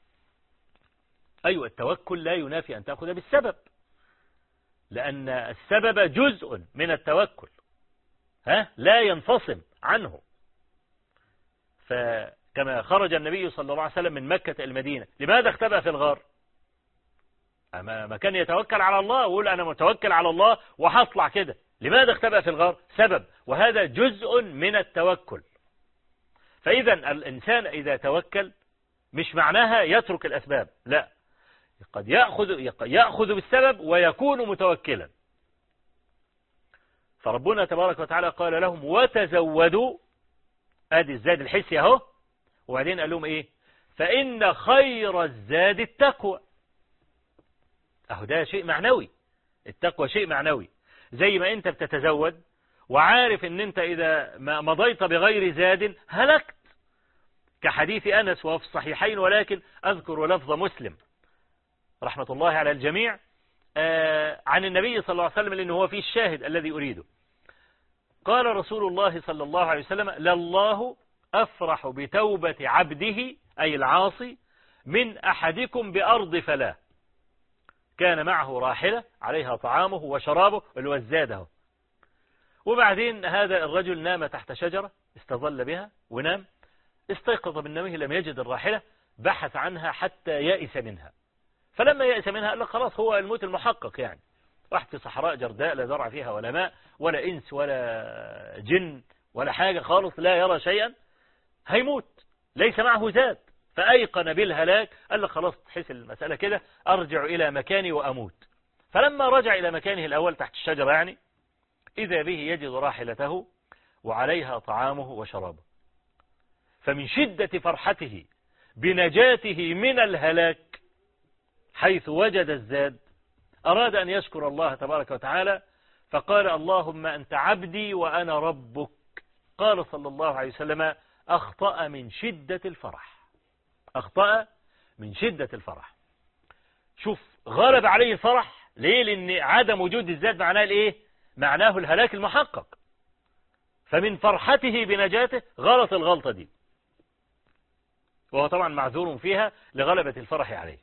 أيوة التوكل لا ينافي أن تأخذ بالسبب لأن السبب جزء من التوكل ها لا ينفصم عنه فكما خرج النبي صلى الله عليه وسلم من مكة المدينة لماذا اختبأ في الغار ما كان يتوكل على الله ويقول أنا متوكل على الله وهطلع كده لماذا اختبأ في الغار سبب وهذا جزء من التوكل فإذا الإنسان إذا توكل مش معناها يترك الأسباب لا قد يأخذ, يأخذ بالسبب ويكون متوكلا فربنا تبارك وتعالى قال لهم وتزودوا ادي الزاد الحسي اهو وبعدين قال لهم ايه فإن خير الزاد التقوى اهو ده شيء معنوي التقوى شيء معنوي زي ما انت بتتزود وعارف ان انت اذا ما مضيت بغير زاد هلكت كحديث انس وهو في الصحيحين ولكن اذكر لفظ مسلم رحمة الله على الجميع آه عن النبي صلى الله عليه وسلم لانه هو فيه الشاهد الذي اريده قال رسول الله صلى الله عليه وسلم لله أفرح بتوبة عبده أي العاصي من أحدكم بأرض فلا كان معه راحلة عليها طعامه وشرابه الوزاده وبعدين هذا الرجل نام تحت شجرة استظل بها ونام استيقظ من نومه لم يجد الراحلة بحث عنها حتى يأس منها فلما يأس منها قال لك خلاص هو الموت المحقق يعني راح في صحراء جرداء لا زرع فيها ولا ماء ولا إنس ولا جن ولا حاجة خالص لا يرى شيئا هيموت ليس معه زاد فأيقن بالهلاك قال لك خلاص تحس المسألة كده أرجع إلى مكاني وأموت فلما رجع إلى مكانه الأول تحت الشجرة يعني إذا به يجد راحلته وعليها طعامه وشرابه فمن شدة فرحته بنجاته من الهلاك حيث وجد الزاد أراد أن يشكر الله تبارك وتعالى فقال اللهم أنت عبدي وأنا ربك قال صلى الله عليه وسلم أخطأ من شدة الفرح أخطأ من شدة الفرح شوف غلب عليه الفرح ليه لأن عدم وجود الذات معناه الإيه معناه الهلاك المحقق فمن فرحته بنجاته غلط الغلطة دي وهو طبعا معذور فيها لغلبة الفرح عليه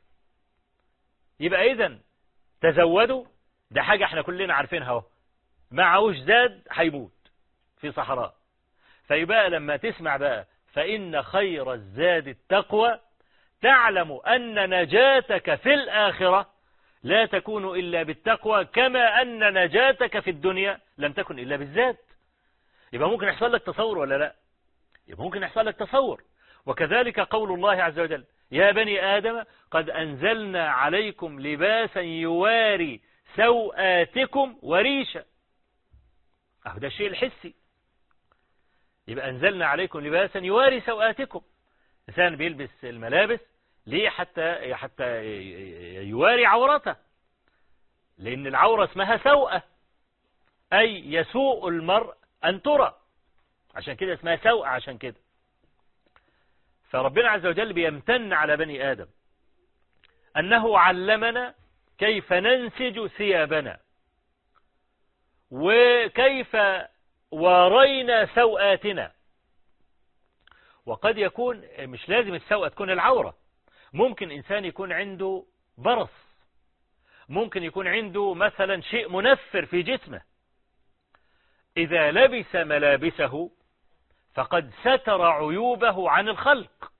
يبقى إذن تزودوا ده حاجة احنا كلنا عارفينها اهو معهوش زاد هيموت في صحراء فيبقى لما تسمع بقى فإن خير الزاد التقوى تعلم أن نجاتك في الآخرة لا تكون إلا بالتقوى كما أن نجاتك في الدنيا لم تكن إلا بالذات يبقى ممكن يحصل لك تصور ولا لا يبقى ممكن يحصل لك تصور وكذلك قول الله عز وجل يا بني آدم قد أنزلنا عليكم لباسا يواري سوآتكم وريشا أهو ده الشيء الحسي يبقى أنزلنا عليكم لباسا يواري سوآتكم إنسان بيلبس الملابس ليه حتى حتى يواري عورته لأن العورة اسمها سوءة أي يسوء المرء أن ترى عشان كده اسمها سوءة عشان كده فربنا عز وجل بيمتن على بني آدم أنه علمنا كيف ننسج ثيابنا وكيف وارينا سوآتنا وقد يكون مش لازم السوءة تكون العورة ممكن إنسان يكون عنده برص ممكن يكون عنده مثلا شيء منفر في جسمه إذا لبس ملابسه فقد ستر عيوبه عن الخلق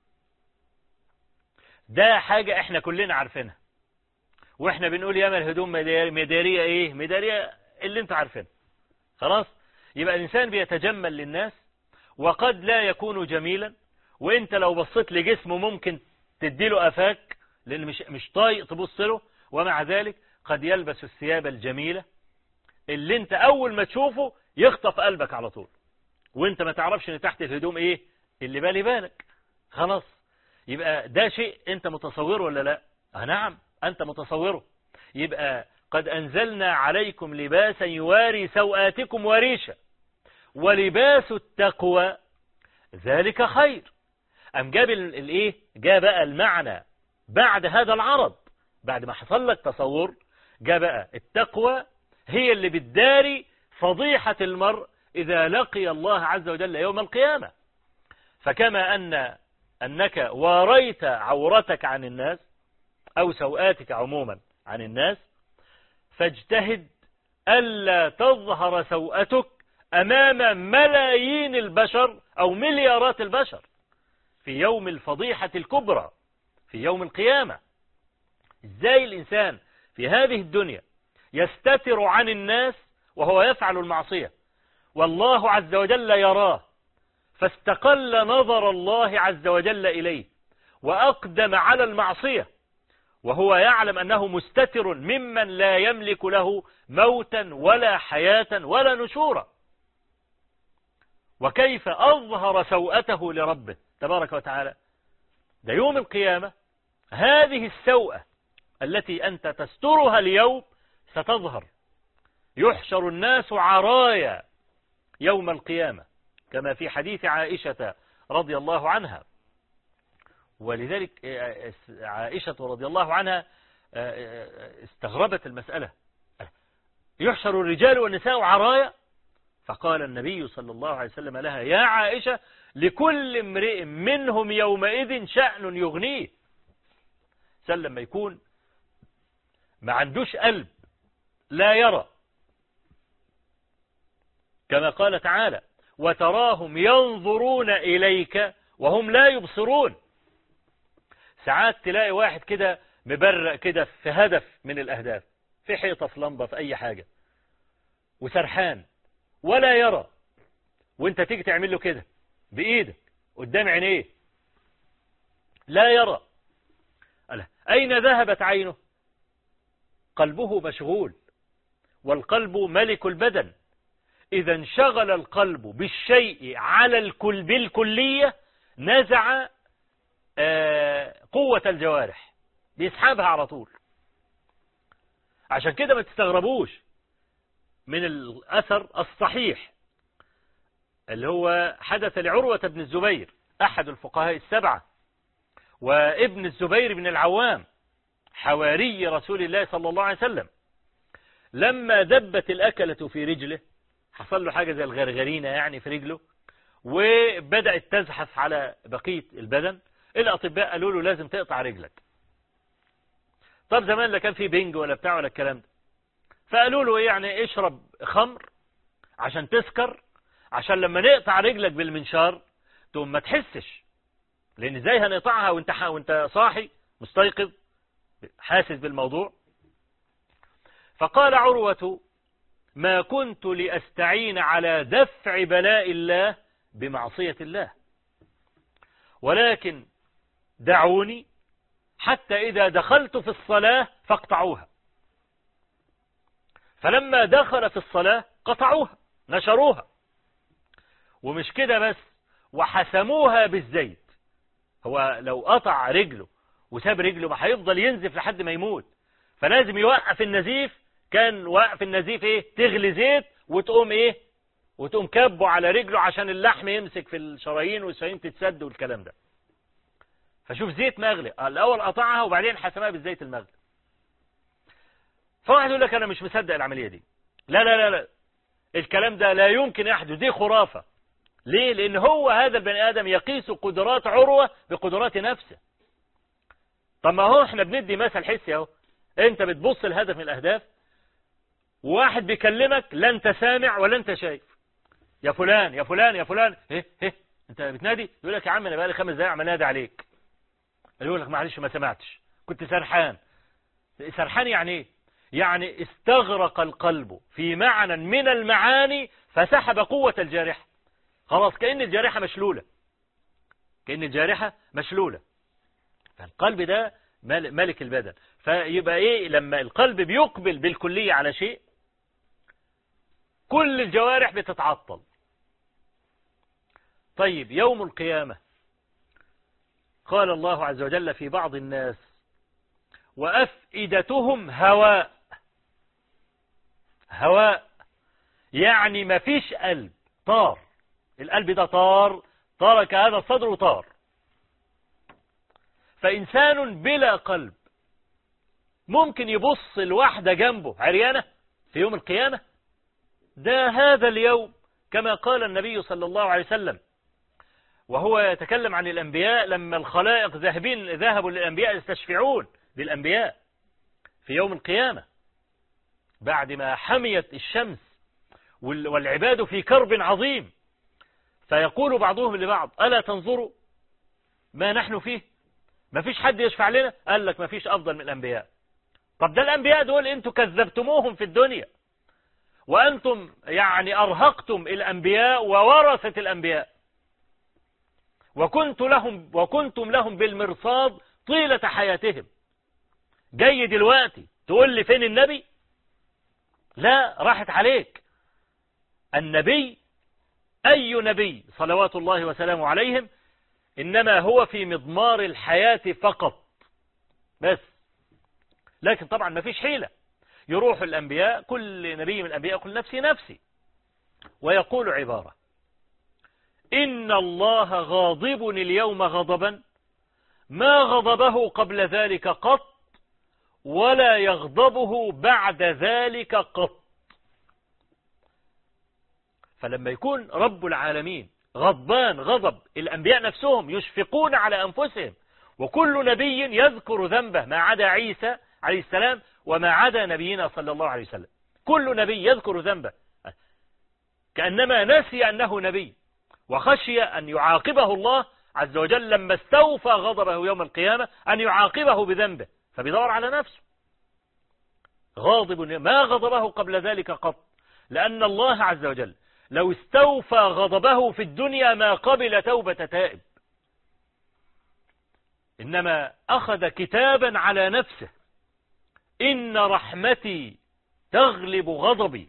ده حاجة احنا كلنا عارفينها واحنا بنقول ياما الهدوم مدارية ايه مدارية اللي انت عارفينها خلاص يبقى الانسان بيتجمل للناس وقد لا يكون جميلا وانت لو بصيت لجسمه ممكن تديله افاك لان مش مش طايق تبص له ومع ذلك قد يلبس الثياب الجميلة اللي انت اول ما تشوفه يخطف قلبك على طول وانت ما تعرفش ان تحت الهدوم ايه اللي بالي بالك خلاص يبقى ده شيء انت متصوره ولا لا اه نعم انت متصوره يبقى قد انزلنا عليكم لباسا يواري سوآتكم وريشا ولباس التقوى ذلك خير أم جاب الايه جاء بقى المعنى بعد هذا العرض بعد ما حصل لك تصور جاء بقى التقوى هي اللي بتداري فضيحة المرء إذا لقي الله عز وجل يوم القيامة فكما أن أنك واريت عورتك عن الناس أو سوآتك عموما عن الناس فاجتهد ألا تظهر سوءتك أمام ملايين البشر أو مليارات البشر في يوم الفضيحة الكبرى في يوم القيامة ازاي الإنسان في هذه الدنيا يستتر عن الناس وهو يفعل المعصية والله عز وجل يراه فاستقل نظر الله عز وجل إليه وأقدم على المعصية وهو يعلم أنه مستتر ممن لا يملك له موتا ولا حياة ولا نشورا وكيف أظهر سوءته لربه تبارك وتعالى ده يوم القيامة هذه السوءة التي أنت تسترها اليوم ستظهر يحشر الناس عرايا يوم القيامة كما في حديث عائشة رضي الله عنها ولذلك عائشة رضي الله عنها استغربت المسألة يحشر الرجال والنساء عرايا فقال النبي صلى الله عليه وسلم لها يا عائشة لكل امرئ منهم يومئذ شأن يغنيه سلم ما يكون ما عندوش قلب لا يرى كما قال تعالى وتراهم ينظرون إليك وهم لا يبصرون ساعات تلاقي واحد كده مبرق كده في هدف من الأهداف في حيطة في لمبة في أي حاجة وسرحان ولا يرى وانت تيجي تعمل له كده بإيدك قدام عينيه لا يرى ألا أين ذهبت عينه قلبه مشغول والقلب ملك البدن إذا انشغل القلب بالشيء على الكل بالكلية نزع قوة الجوارح بيسحبها على طول عشان كده ما تستغربوش من الأثر الصحيح اللي هو حدث لعروة بن الزبير أحد الفقهاء السبعة وابن الزبير بن العوام حواري رسول الله صلى الله عليه وسلم لما دبت الأكلة في رجله حصل له حاجة زي الغرغرينة يعني في رجله وبدأت تزحف على بقية البدن الأطباء قالوا له لازم تقطع رجلك طب زمان لا كان في بنج ولا بتاع ولا الكلام ده فقالوا له يعني اشرب خمر عشان تسكر عشان لما نقطع رجلك بالمنشار تقوم ما تحسش لأن ازاي هنقطعها وانت, وانت صاحي مستيقظ حاسس بالموضوع فقال عروة ما كنت لأستعين على دفع بلاء الله بمعصية الله ولكن دعوني حتى إذا دخلت في الصلاة فاقطعوها فلما دخل في الصلاة قطعوها نشروها ومش كده بس وحسموها بالزيت هو لو قطع رجله وساب رجله ما هيفضل ينزف لحد ما يموت فلازم يوقف النزيف كان وقف النزيف ايه تغلي زيت وتقوم ايه وتقوم كبه على رجله عشان اللحم يمسك في الشرايين والشرايين تتسد والكلام ده فشوف زيت مغلي الاول قطعها وبعدين حسمها بالزيت المغلي فواحد يقول لك انا مش مصدق العمليه دي لا لا لا لا الكلام ده لا يمكن يحدث دي خرافه ليه لان هو هذا البني ادم يقيس قدرات عروه بقدرات نفسه طب ما هو احنا بندي مثل حسي اهو انت بتبص لهدف من الاهداف وواحد بيكلمك لا انت سامع ولا انت شايف يا فلان يا فلان يا فلان ايه ايه انت بتنادي يقول لك يا عم انا بقالي خمس دقايق عمال انادي عليك يقول لك معلش ما سمعتش كنت سرحان سرحان يعني ايه يعني استغرق القلب في معنى من المعاني فسحب قوة الجارحة خلاص كأن الجارحة مشلولة كأن الجارحة مشلولة فالقلب ده ملك البدن فيبقى ايه لما القلب بيقبل بالكلية على شيء كل الجوارح بتتعطل طيب يوم القيامة قال الله عز وجل في بعض الناس وأفئدتهم هواء هواء يعني ما فيش قلب طار القلب ده طار ترك هذا الصدر وطار فإنسان بلا قلب ممكن يبص الواحدة جنبه عريانة في يوم القيامة ده هذا اليوم كما قال النبي صلى الله عليه وسلم وهو يتكلم عن الأنبياء لما الخلائق ذاهبين ذهبوا للأنبياء يستشفعون بالأنبياء في يوم القيامة بعد ما حميت الشمس والعباد في كرب عظيم فيقول بعضهم لبعض ألا تنظروا ما نحن فيه ما فيش حد يشفع لنا قال لك ما فيش أفضل من الأنبياء طب ده الأنبياء دول أنتوا كذبتموهم في الدنيا وأنتم يعني أرهقتم الأنبياء وورثة الأنبياء وكنت لهم وكنتم لهم بالمرصاد طيلة حياتهم جاي دلوقتي تقول لي فين النبي لا راحت عليك النبي أي نبي صلوات الله وسلامه عليهم إنما هو في مضمار الحياة فقط بس لكن طبعا ما فيش حيلة يروح الأنبياء كل نبي من الأنبياء يقول نفسي نفسي ويقول عبارة إن الله غاضب اليوم غضبا ما غضبه قبل ذلك قط ولا يغضبه بعد ذلك قط فلما يكون رب العالمين غضبان غضب الأنبياء نفسهم يشفقون على أنفسهم وكل نبي يذكر ذنبه ما عدا عيسى عليه السلام وما عدا نبينا صلى الله عليه وسلم كل نبي يذكر ذنبه كأنما نسي أنه نبي وخشي أن يعاقبه الله عز وجل لما استوفى غضبه يوم القيامة أن يعاقبه بذنبه فبيدور على نفسه غاضب ما غضبه قبل ذلك قط لأن الله عز وجل لو استوفى غضبه في الدنيا ما قبل توبة تائب إنما أخذ كتابا على نفسه إن رحمتي تغلب غضبي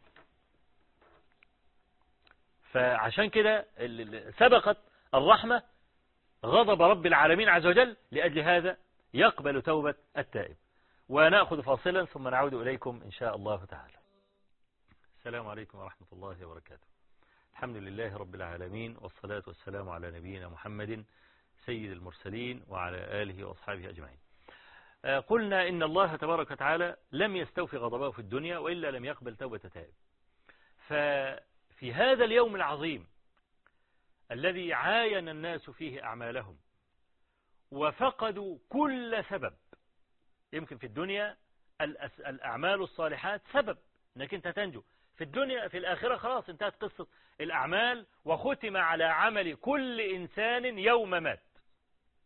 فعشان كده سبقت الرحمة غضب رب العالمين عز وجل لأجل هذا يقبل توبة التائب ونأخذ فاصلا ثم نعود إليكم إن شاء الله تعالى السلام عليكم ورحمة الله وبركاته الحمد لله رب العالمين والصلاة والسلام على نبينا محمد سيد المرسلين وعلى آله وأصحابه أجمعين قلنا إن الله تبارك وتعالى لم يستوفي غضبه في الدنيا وإلا لم يقبل توبة تائب ففي هذا اليوم العظيم الذي عاين الناس فيه أعمالهم وفقدوا كل سبب يمكن في الدنيا الأعمال الصالحات سبب أنك أنت تنجو في الدنيا في الآخرة خلاص انتهت قصة الأعمال وختم على عمل كل إنسان يوم مات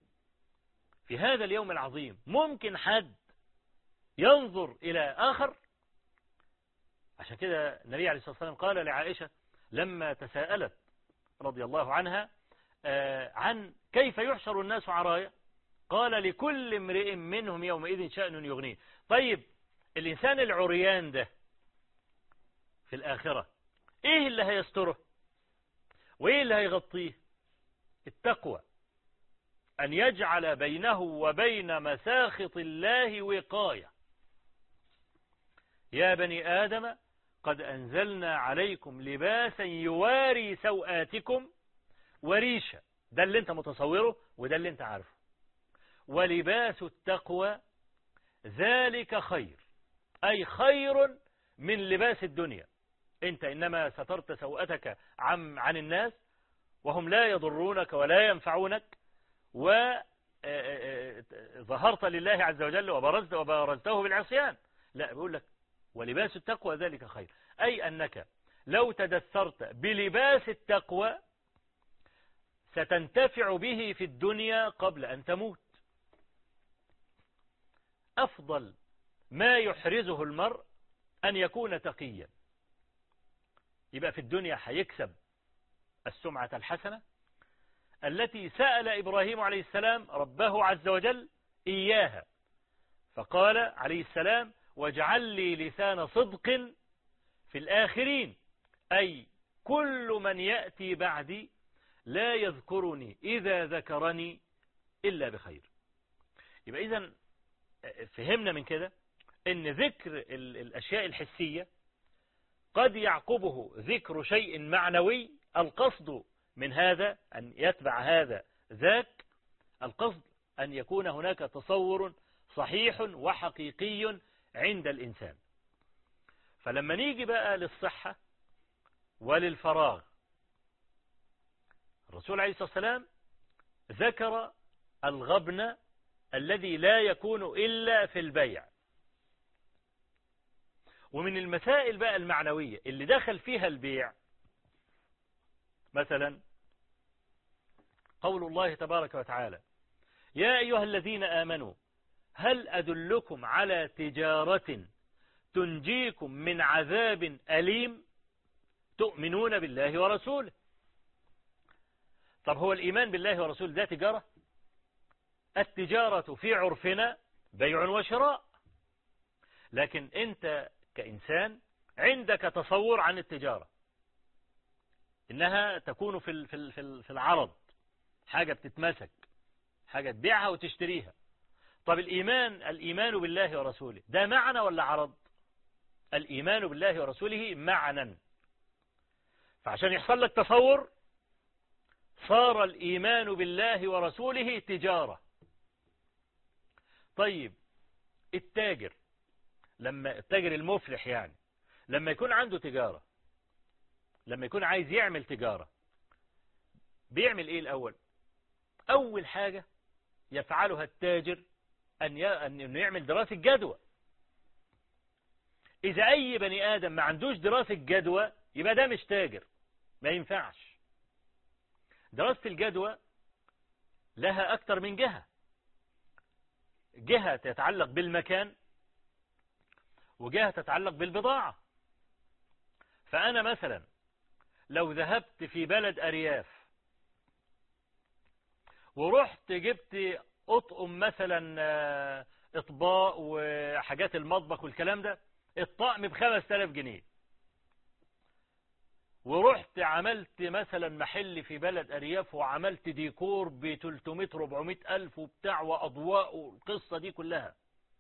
في هذا اليوم العظيم ممكن حد ينظر إلى آخر عشان كده النبي عليه الصلاة والسلام قال لعائشة لما تساءلت رضي الله عنها آه، عن كيف يحشر الناس عرايا قال لكل امرئ منهم يومئذ شأن يغنيه طيب الإنسان العريان ده في الآخرة إيه اللي هيستره وإيه اللي هيغطيه التقوى أن يجعل بينه وبين مساخط الله وقاية يا بني آدم قد أنزلنا عليكم لباسا يواري سوآتكم وريشة ده اللي انت متصوره وده اللي انت عارفه ولباس التقوى ذلك خير أي خير من لباس الدنيا انت إنما سترت سوءتك عن, عن الناس وهم لا يضرونك ولا ينفعونك وظهرت لله عز وجل وبرزت وبرزته بالعصيان لا بيقول لك ولباس التقوى ذلك خير أي أنك لو تدثرت بلباس التقوى ستنتفع به في الدنيا قبل أن تموت أفضل ما يحرزه المرء أن يكون تقيا يبقى في الدنيا هيكسب السمعة الحسنة التي سأل إبراهيم عليه السلام ربه عز وجل إياها فقال عليه السلام واجعل لي لسان صدق في الآخرين أي كل من يأتي بعدي لا يذكرني إذا ذكرني إلا بخير يبقى إذا فهمنا من كده ان ذكر الأشياء الحسية قد يعقبه ذكر شيء معنوي القصد من هذا أن يتبع هذا ذاك القصد أن يكون هناك تصور صحيح وحقيقي عند الإنسان فلما نيجي بقى للصحة وللفراغ الرسول عليه الصلاة والسلام ذكر الغبن الذي لا يكون إلا في البيع ومن المسائل بقى المعنوية اللي دخل فيها البيع مثلا قول الله تبارك وتعالى يا أيها الذين آمنوا هل أدلكم على تجارة تنجيكم من عذاب أليم تؤمنون بالله ورسوله طب هو الإيمان بالله ورسوله ده تجارة التجارة في عرفنا بيع وشراء لكن أنت كإنسان عندك تصور عن التجارة إنها تكون في في العرض حاجة بتتمسك حاجة تبيعها وتشتريها طب الإيمان الإيمان بالله ورسوله ده معنى ولا عرض الإيمان بالله ورسوله معنى فعشان يحصل لك تصور صار الإيمان بالله ورسوله تجارة طيب التاجر لما التاجر المفلح يعني لما يكون عنده تجارة لما يكون عايز يعمل تجارة بيعمل ايه الاول اول حاجة يفعلها التاجر ان انه يعمل دراسة جدوى اذا اي بني ادم ما عندوش دراسة جدوى يبقى ده مش تاجر ما ينفعش دراسة الجدوى لها اكتر من جهة جهة تتعلق بالمكان وجهة تتعلق بالبضاعة فأنا مثلا لو ذهبت في بلد أرياف ورحت جبت أطقم مثلا آه، إطباق وحاجات المطبخ والكلام ده الطقم بخمس تلاف جنيه ورحت عملت مثلا محل في بلد أرياف وعملت ديكور ب 300 400 ألف وبتاع وأضواء والقصة دي كلها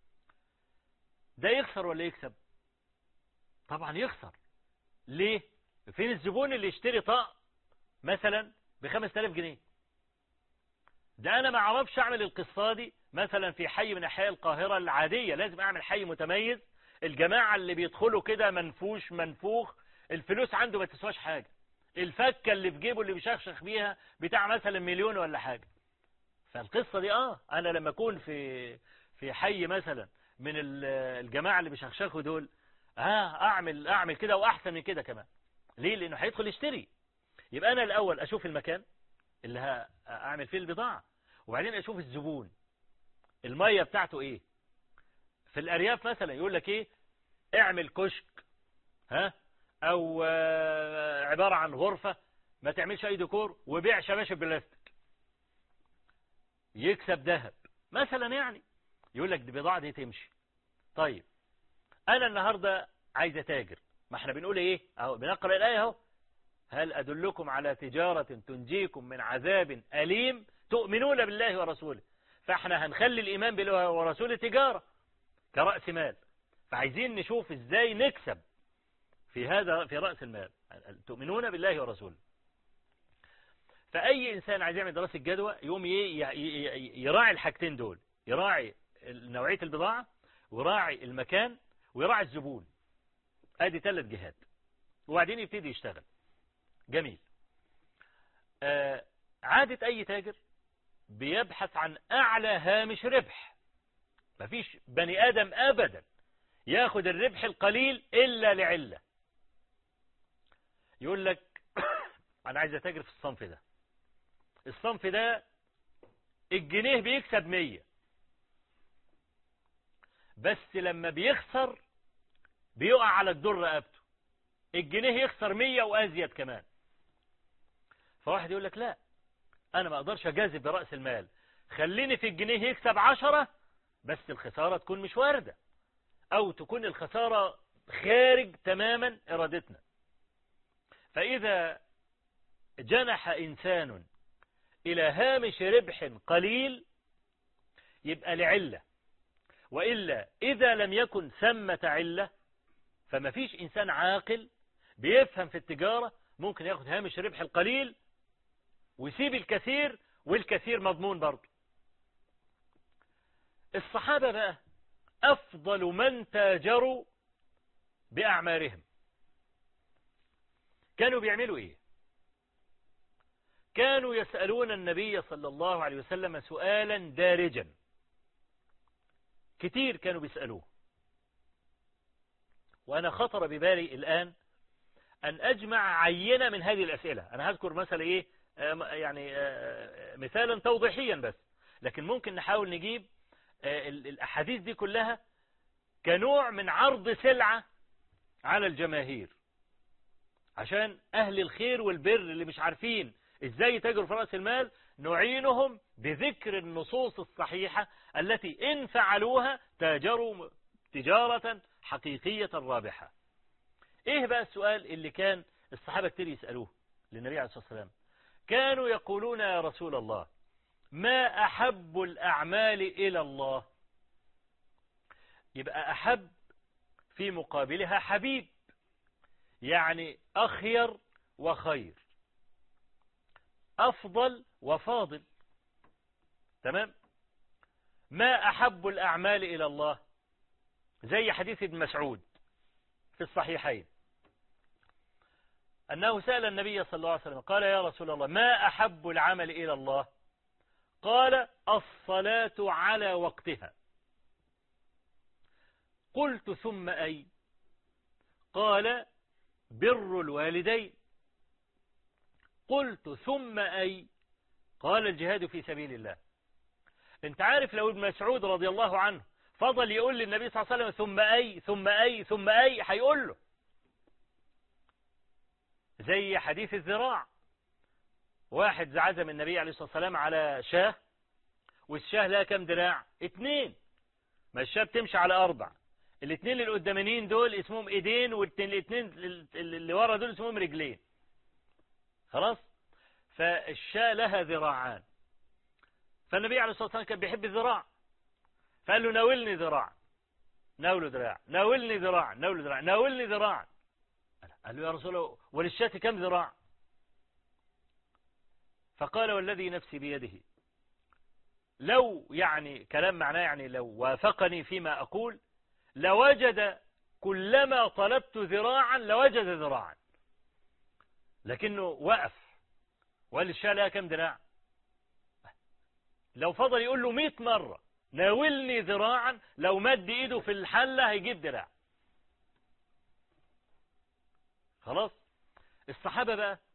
ده يخسر ولا يكسب طبعا يخسر ليه فين الزبون اللي يشتري طاق مثلا ب 5000 جنيه ده انا ما اعرفش اعمل القصه دي مثلا في حي من احياء القاهره العاديه لازم اعمل حي متميز الجماعه اللي بيدخلوا كده منفوش منفوخ الفلوس عنده ما تسواش حاجه الفكه اللي في جيبه اللي بيشخشخ بيها بتاع مثلا مليون ولا حاجه فالقصه دي اه انا لما اكون في في حي مثلا من الجماعة اللي بيشخشخوا دول اه اعمل اعمل كده واحسن من كده كمان ليه لانه هيدخل يشتري يبقى انا الاول اشوف المكان اللي هعمل فيه البضاعة وبعدين اشوف الزبون المية بتاعته ايه في الارياف مثلا يقول لك ايه اعمل كشك ها او آه، عبارة عن غرفة ما تعملش اي ديكور وبيع شباشب بلاستيك يكسب ذهب مثلا يعني يقول لك دي بضاعة دي تمشي طيب انا النهاردة عايز اتاجر ما احنا بنقول ايه اهو بنقرأ الآية اهو هل ادلكم على تجارة تنجيكم من عذاب أليم تؤمنون بالله ورسوله فاحنا هنخلي الإيمان بالله ورسوله تجارة كرأس مال فعايزين نشوف ازاي نكسب في هذا في رأس المال تؤمنون بالله ورسوله فأي إنسان عايز يعمل دراسة جدوى يقوم يراعي الحاجتين دول يراعي نوعية البضاعة ويراعي المكان ويراعي الزبون ادي ثلاث جهات وبعدين يبتدي يشتغل جميل آه عادة اي تاجر بيبحث عن اعلى هامش ربح مفيش بني ادم ابدا ياخد الربح القليل الا لعلة يقول لك انا عايز اتاجر في الصنف ده الصنف ده الجنيه بيكسب مية بس لما بيخسر بيقع على الدر رقبته الجنيه يخسر مية وازيد كمان فواحد يقول لك لا انا ما اقدرش اجازف برأس المال خليني في الجنيه يكسب عشرة بس الخسارة تكون مش واردة او تكون الخسارة خارج تماما ارادتنا فاذا جنح انسان الى هامش ربح قليل يبقى لعلة وإلا إذا لم يكن ثمة علة فما فيش إنسان عاقل بيفهم في التجارة ممكن ياخد هامش ربح القليل ويسيب الكثير والكثير مضمون برضه الصحابة بقى أفضل من تاجروا بأعمارهم كانوا بيعملوا إيه كانوا يسألون النبي صلى الله عليه وسلم سؤالا دارجا كتير كانوا بيسألوه وأنا خطر ببالي الآن أن أجمع عينة من هذه الأسئلة أنا هذكر مثلا إيه يعني مثالا توضيحيا بس لكن ممكن نحاول نجيب الأحاديث دي كلها كنوع من عرض سلعة على الجماهير عشان أهل الخير والبر اللي مش عارفين إزاي يتاجروا في رأس المال نعينهم بذكر النصوص الصحيحة التي إن فعلوها تاجروا تجارة حقيقية رابحة إيه بقى السؤال اللي كان الصحابة كتير يسألوه للنبي عليه الصلاة والسلام كانوا يقولون يا رسول الله ما أحب الأعمال إلى الله يبقى أحب في مقابلها حبيب يعني أخير وخير أفضل وفاضل تمام ما أحب الأعمال إلى الله زي حديث ابن مسعود في الصحيحين أنه سأل النبي صلى الله عليه وسلم قال يا رسول الله ما أحب العمل إلى الله قال الصلاة على وقتها قلت ثم أي قال بر الوالدين قلت ثم أي قال الجهاد في سبيل الله انت عارف لو ابن مسعود رضي الله عنه فضل يقول للنبي صلى الله عليه وسلم ثم أي ثم أي ثم أي هيقول له زي حديث الذراع واحد عزم النبي عليه الصلاة والسلام على شاه والشاه لها كم دراع اتنين ما الشاه بتمشي على أربع الاثنين اللي قدامانيين دول اسمهم ايدين والاثنين اللي ورا دول اسمهم رجلين خلاص فالشاة لها ذراعان فالنبي عليه الصلاة والسلام كان بيحب الذراع فقال له ناولني ذراع ناوله ذراع ناولني ذراع ناوله ذراع ناولني ذراع قال له يا رسول الله وللشاة كم ذراع فقال والذي نفسي بيده لو يعني كلام معناه يعني لو وافقني فيما أقول لوجد كلما طلبت ذراعا لوجد ذراعا لكنه وقف وقال الشاة لها كم ذراع لو فضل يقول له 100 مرة ناولني ذراعا لو مد ايده في الحلة هيجيب ذراع خلاص الصحابة بقى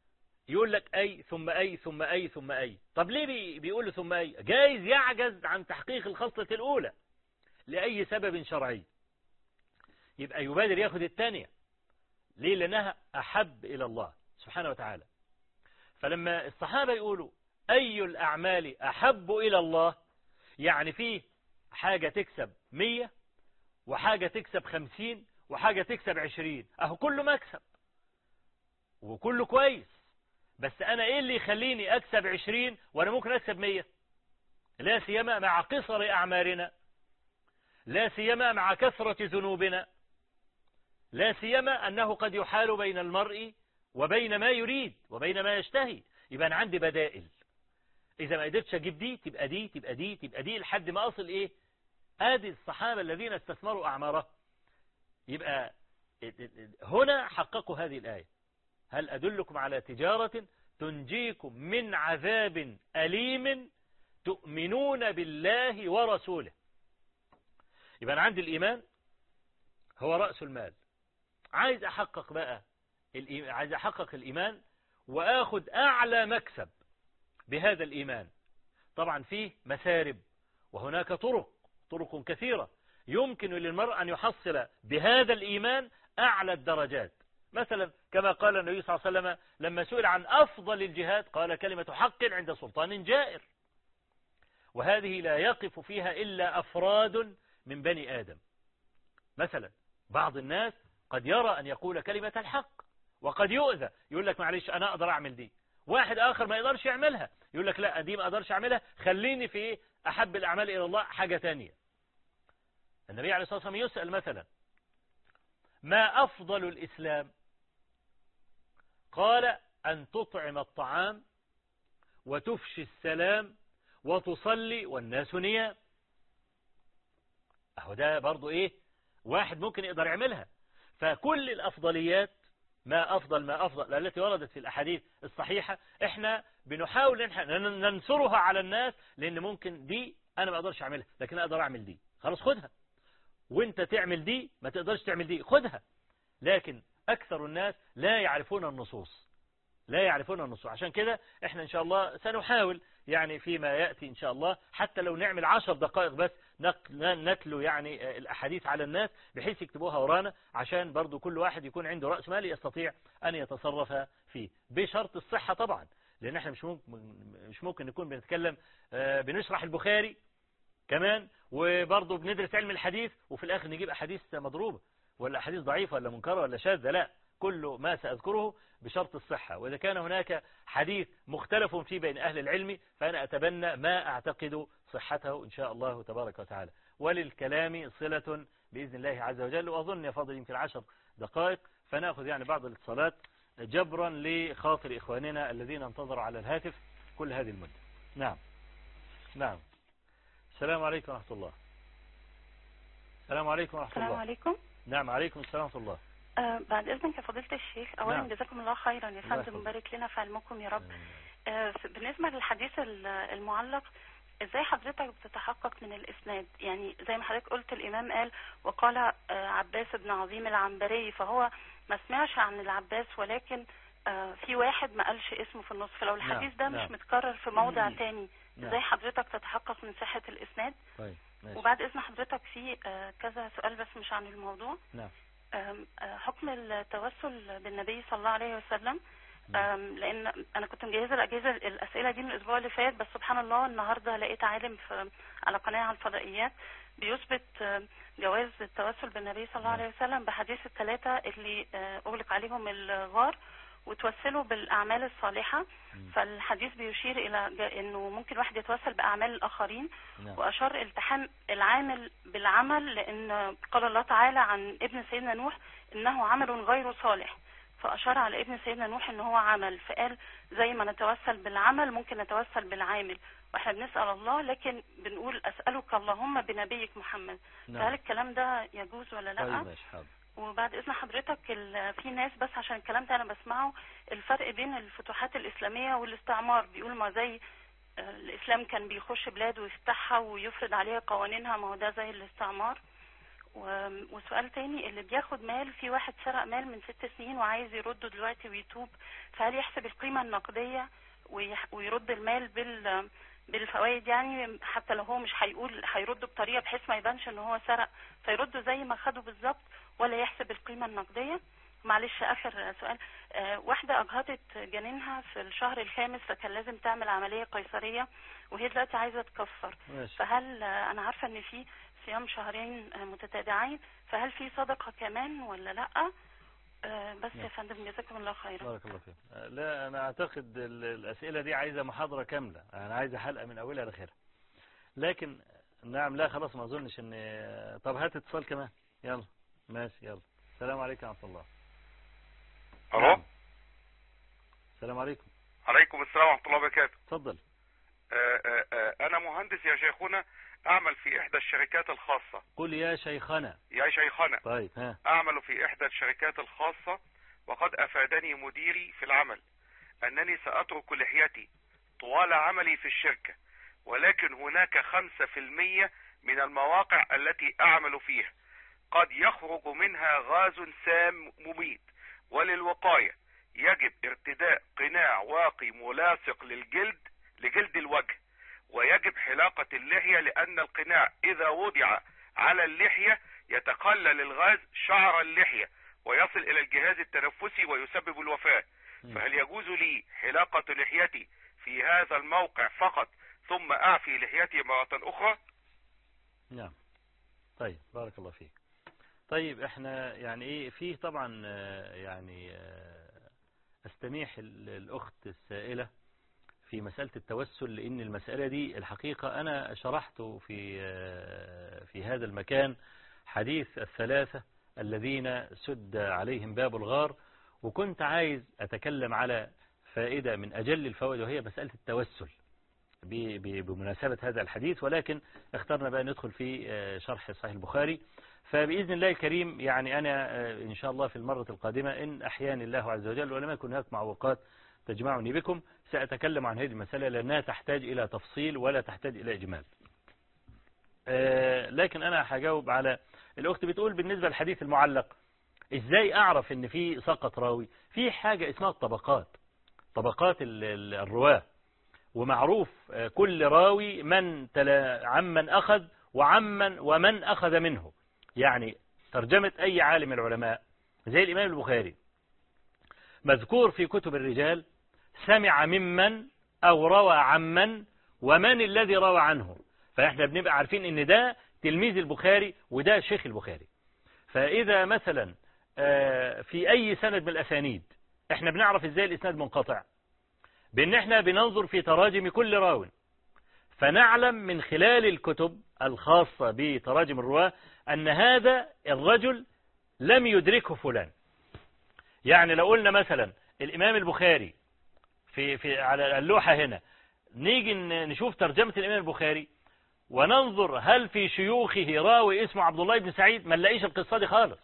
يقول لك أي ثم أي ثم أي ثم أي طب ليه بي بيقول ثم أي جايز يعجز عن تحقيق الخصلة الأولى لأي سبب شرعي يبقى يبادر ياخد الثانية ليه لأنها أحب إلى الله سبحانه وتعالى فلما الصحابة يقولوا أي الأعمال أحب إلى الله يعني فيه حاجة تكسب مية وحاجة تكسب خمسين وحاجة تكسب عشرين أهو كله مكسب وكله كويس بس أنا إيه اللي يخليني أكسب عشرين وأنا ممكن أكسب مية لا سيما مع قصر أعمارنا لا سيما مع كثرة ذنوبنا لا سيما أنه قد يحال بين المرء وبين ما يريد وبين ما يشتهي يبقى أنا عندي بدائل إذا ما قدرتش أجيب دي تبقى دي تبقى دي تبقى دي لحد ما أصل إيه آدي الصحابة الذين استثمروا أعمارهم يبقى هنا حققوا هذه الآية هل أدلكم على تجارة تنجيكم من عذاب أليم تؤمنون بالله ورسوله يبقى أنا عندي الإيمان هو رأس المال عايز أحقق بقى عايز أحقق الإيمان وآخد أعلى مكسب بهذا الإيمان طبعا فيه مسارب وهناك طرق طرق كثيرة يمكن للمرء أن يحصل بهذا الإيمان أعلى الدرجات مثلا كما قال النبي صلى الله عليه وسلم لما سئل عن أفضل الجهاد قال كلمة حق عند سلطان جائر وهذه لا يقف فيها إلا أفراد من بني آدم مثلا بعض الناس قد يرى أن يقول كلمة الحق وقد يؤذى يقول لك معلش أنا أقدر أعمل دي واحد آخر ما يقدرش يعملها يقول لك لا دي ما أقدرش أعملها خليني في أحب الأعمال إلى الله حاجة تانية النبي عليه الصلاة والسلام يسأل مثلا ما أفضل الإسلام قال أن تطعم الطعام وتفشي السلام وتصلي والناس نيام أهو ده برضو إيه واحد ممكن يقدر يعملها فكل الأفضليات ما أفضل ما أفضل التي وردت في الأحاديث الصحيحة إحنا بنحاول ننصرها على الناس لأن ممكن دي أنا ما أقدرش أعملها لكن أقدر أعمل دي خلاص خدها وانت تعمل دي ما تقدرش تعمل دي خدها لكن أكثر الناس لا يعرفون النصوص لا يعرفون النصوص عشان كده احنا ان شاء الله سنحاول يعني فيما يأتي ان شاء الله حتى لو نعمل عشر دقائق بس نتلو يعني الأحاديث على الناس بحيث يكتبوها ورانا عشان برضو كل واحد يكون عنده رأس مالي يستطيع أن يتصرف فيه بشرط الصحة طبعا لأن احنا مش ممكن, مش ممكن نكون بنتكلم بنشرح البخاري كمان وبرضه بندرس علم الحديث وفي الآخر نجيب أحاديث مضروبة ولا أحاديث ضعيفة ولا منكرة ولا شاذة لا كل ما سأذكره بشرط الصحة وإذا كان هناك حديث مختلف فيه بين أهل العلم فأنا أتبنى ما أعتقد صحته إن شاء الله تبارك وتعالى وللكلام صلة بإذن الله عز وجل وأظن يا فضل يمكن عشر دقائق فنأخذ يعني بعض الاتصالات جبرا لخاطر إخواننا الذين انتظروا على الهاتف كل هذه المدة نعم نعم السلام عليكم ورحمة الله السلام عليكم ورحمة الله السلام عليكم نعم عليكم السلام ورحمة الله آه بعد إذنك يا فضيلة الشيخ أولا نعم. جزاكم الله خيرا يا الله فندم يحفظك. مبارك لنا في علمكم يا رب آه ف- بالنسبة للحديث ال- المعلق ازاي حضرتك بتتحقق من الاسناد يعني زي ما حضرتك قلت الامام قال وقال آه عباس بن عظيم العنبري فهو ما سمعش عن العباس ولكن آه في واحد ما قالش اسمه في النص فلو الحديث ده نعم. مش متكرر في موضع مم. تاني نعم. ازاي حضرتك تتحقق من صحة الاسناد طيب ماشي وبعد اذن حضرتك في آه كذا سؤال بس مش عن الموضوع نعم أم، آه، حكم التوسل بالنبي صلى الله عليه وسلم أم، لان انا كنت مجهزه الاجهزه الاسئله دي من الاسبوع اللي فات بس سبحان الله النهارده لقيت عالم في على قناه على الفضائيات بيثبت آه، جواز التوسل بالنبي صلى الله عليه وسلم بحديث الثلاثه اللي آه، اغلق عليهم الغار وتوسلوا بالاعمال الصالحه فالحديث بيشير الى ج- انه ممكن واحد يتوسل باعمال الاخرين نعم وأشار التحام العامل بالعمل لأن قال الله تعالى عن ابن سيدنا نوح إنه عمل غير صالح فأشار على ابن سيدنا نوح إن هو عمل فقال زي ما نتوسل بالعمل ممكن نتوسل بالعامل واحنا بنسأل الله لكن بنقول أسألك اللهم بنبيك محمد فهل نعم الكلام ده يجوز ولا لا طيب ماشي حاضر وبعد اذن حضرتك ال- في ناس بس عشان الكلام ده انا بسمعه الفرق بين الفتوحات الاسلاميه والاستعمار بيقول ما زي آه، الاسلام كان بيخش بلاد ويفتحها ويفرض عليها قوانينها ما هو ده زي الاستعمار و- وسؤال تاني اللي بياخد مال في واحد سرق مال من ست سنين وعايز يرده دلوقتي ويتوب فهل يحسب القيمة النقدية ويح- ويرد المال بال بالفوائد يعني حتى لو هو مش هيقول هيرده بطريقة بحيث ما يبانش ان هو سرق فيرده زي ما خده بالظبط ولا يحسب القيمة النقدية معلش اخر سؤال آه، واحدة اجهضت جنينها في الشهر الخامس فكان لازم تعمل عملية قيصرية وهي دلوقتي عايزة تكفر ماشي فهل آه، انا عارفه ان في صيام شهرين آه، متتابعين فهل في صدقه كمان ولا لا آه، بس نعم. يا فندم جزاكم الله خيرا بارك الله فيك لا أنا أعتقد ال- الأسئلة دي عايزة محاضرة كاملة أنا عايزة حلقة من أولها لآخرها لكن نعم لا خلاص ما أظنش إن طب هات اتصال كمان يلا ماشي يلا السلام عليكم ورحمة الله الو نعم. السلام عليكم عليكم السلام ورحمه الله وبركاته اتفضل آه، آه، آه، انا مهندس يا شيخنا اعمل في احدى الشركات الخاصه قل يا شيخنا يا شيخنا طيب ها اعمل في احدى الشركات الخاصه وقد افادني مديري في العمل انني ساترك لحيتي طوال عملي في الشركه ولكن هناك خمسة في المية من المواقع التي اعمل فيها قد يخرج منها غاز سام مميت وللوقاية يجب ارتداء قناع واقي ملاصق للجلد لجلد الوجه ويجب حلاقة اللحية لأن القناع إذا وضع على اللحية يتقلل الغاز شعر اللحية ويصل إلى الجهاز التنفسي ويسبب الوفاة مم. فهل يجوز لي حلاقة لحيتي في هذا الموقع فقط ثم أعفي لحيتي مرة أخرى نعم طيب بارك الله فيك طيب احنا يعني ايه فيه طبعا آه، يعني آه، استميح ال- الاخت السائلة في مسألة التوسل لان المسألة دي الحقيقة انا شرحت في آه، في هذا المكان حديث الثلاثة الذين سد عليهم باب الغار وكنت عايز اتكلم على فائدة من اجل الفوائد وهي مسألة التوسل ب- ب- بمناسبة هذا الحديث ولكن اخترنا بقى ندخل في آه، شرح صحيح البخاري فبإذن الله الكريم يعني أنا آه، إن شاء الله في المرة القادمة إن أحياني الله عز وجل ولم يكن هناك معوقات تجمعني بكم سأتكلم عن هذه المسألة لأنها تحتاج إلى تفصيل ولا تحتاج إلى إجمال آه، لكن أنا هجاوب على الأخت بتقول بالنسبة للحديث المعلق إزاي أعرف إن في سقط راوي في حاجة اسمها الطبقات طبقات ال- ال- الرواة ومعروف آه، كل راوي من تلا عمن أخذ وعمن ومن أخذ منه يعني ترجمة أي عالم من العلماء زي الإمام البخاري مذكور في كتب الرجال سمع ممن أو روى عمن ومن الذي روى عنه فإحنا بنبقى عارفين إن ده تلميذ البخاري وده شيخ البخاري فإذا مثلا آه، في أي سند من الأسانيد إحنا بنعرف إزاي الإسناد منقطع بأن إحنا بننظر في تراجم كل راو فنعلم من خلال الكتب الخاصة بتراجم الرواة أن هذا الرجل لم يدركه فلان يعني لو قلنا مثلا الإمام البخاري في في على اللوحة هنا نيجي ن- نشوف ترجمة الإمام البخاري وننظر هل في شيوخه راوي اسمه عبد الله بن سعيد ما نلاقيش القصة دي خالص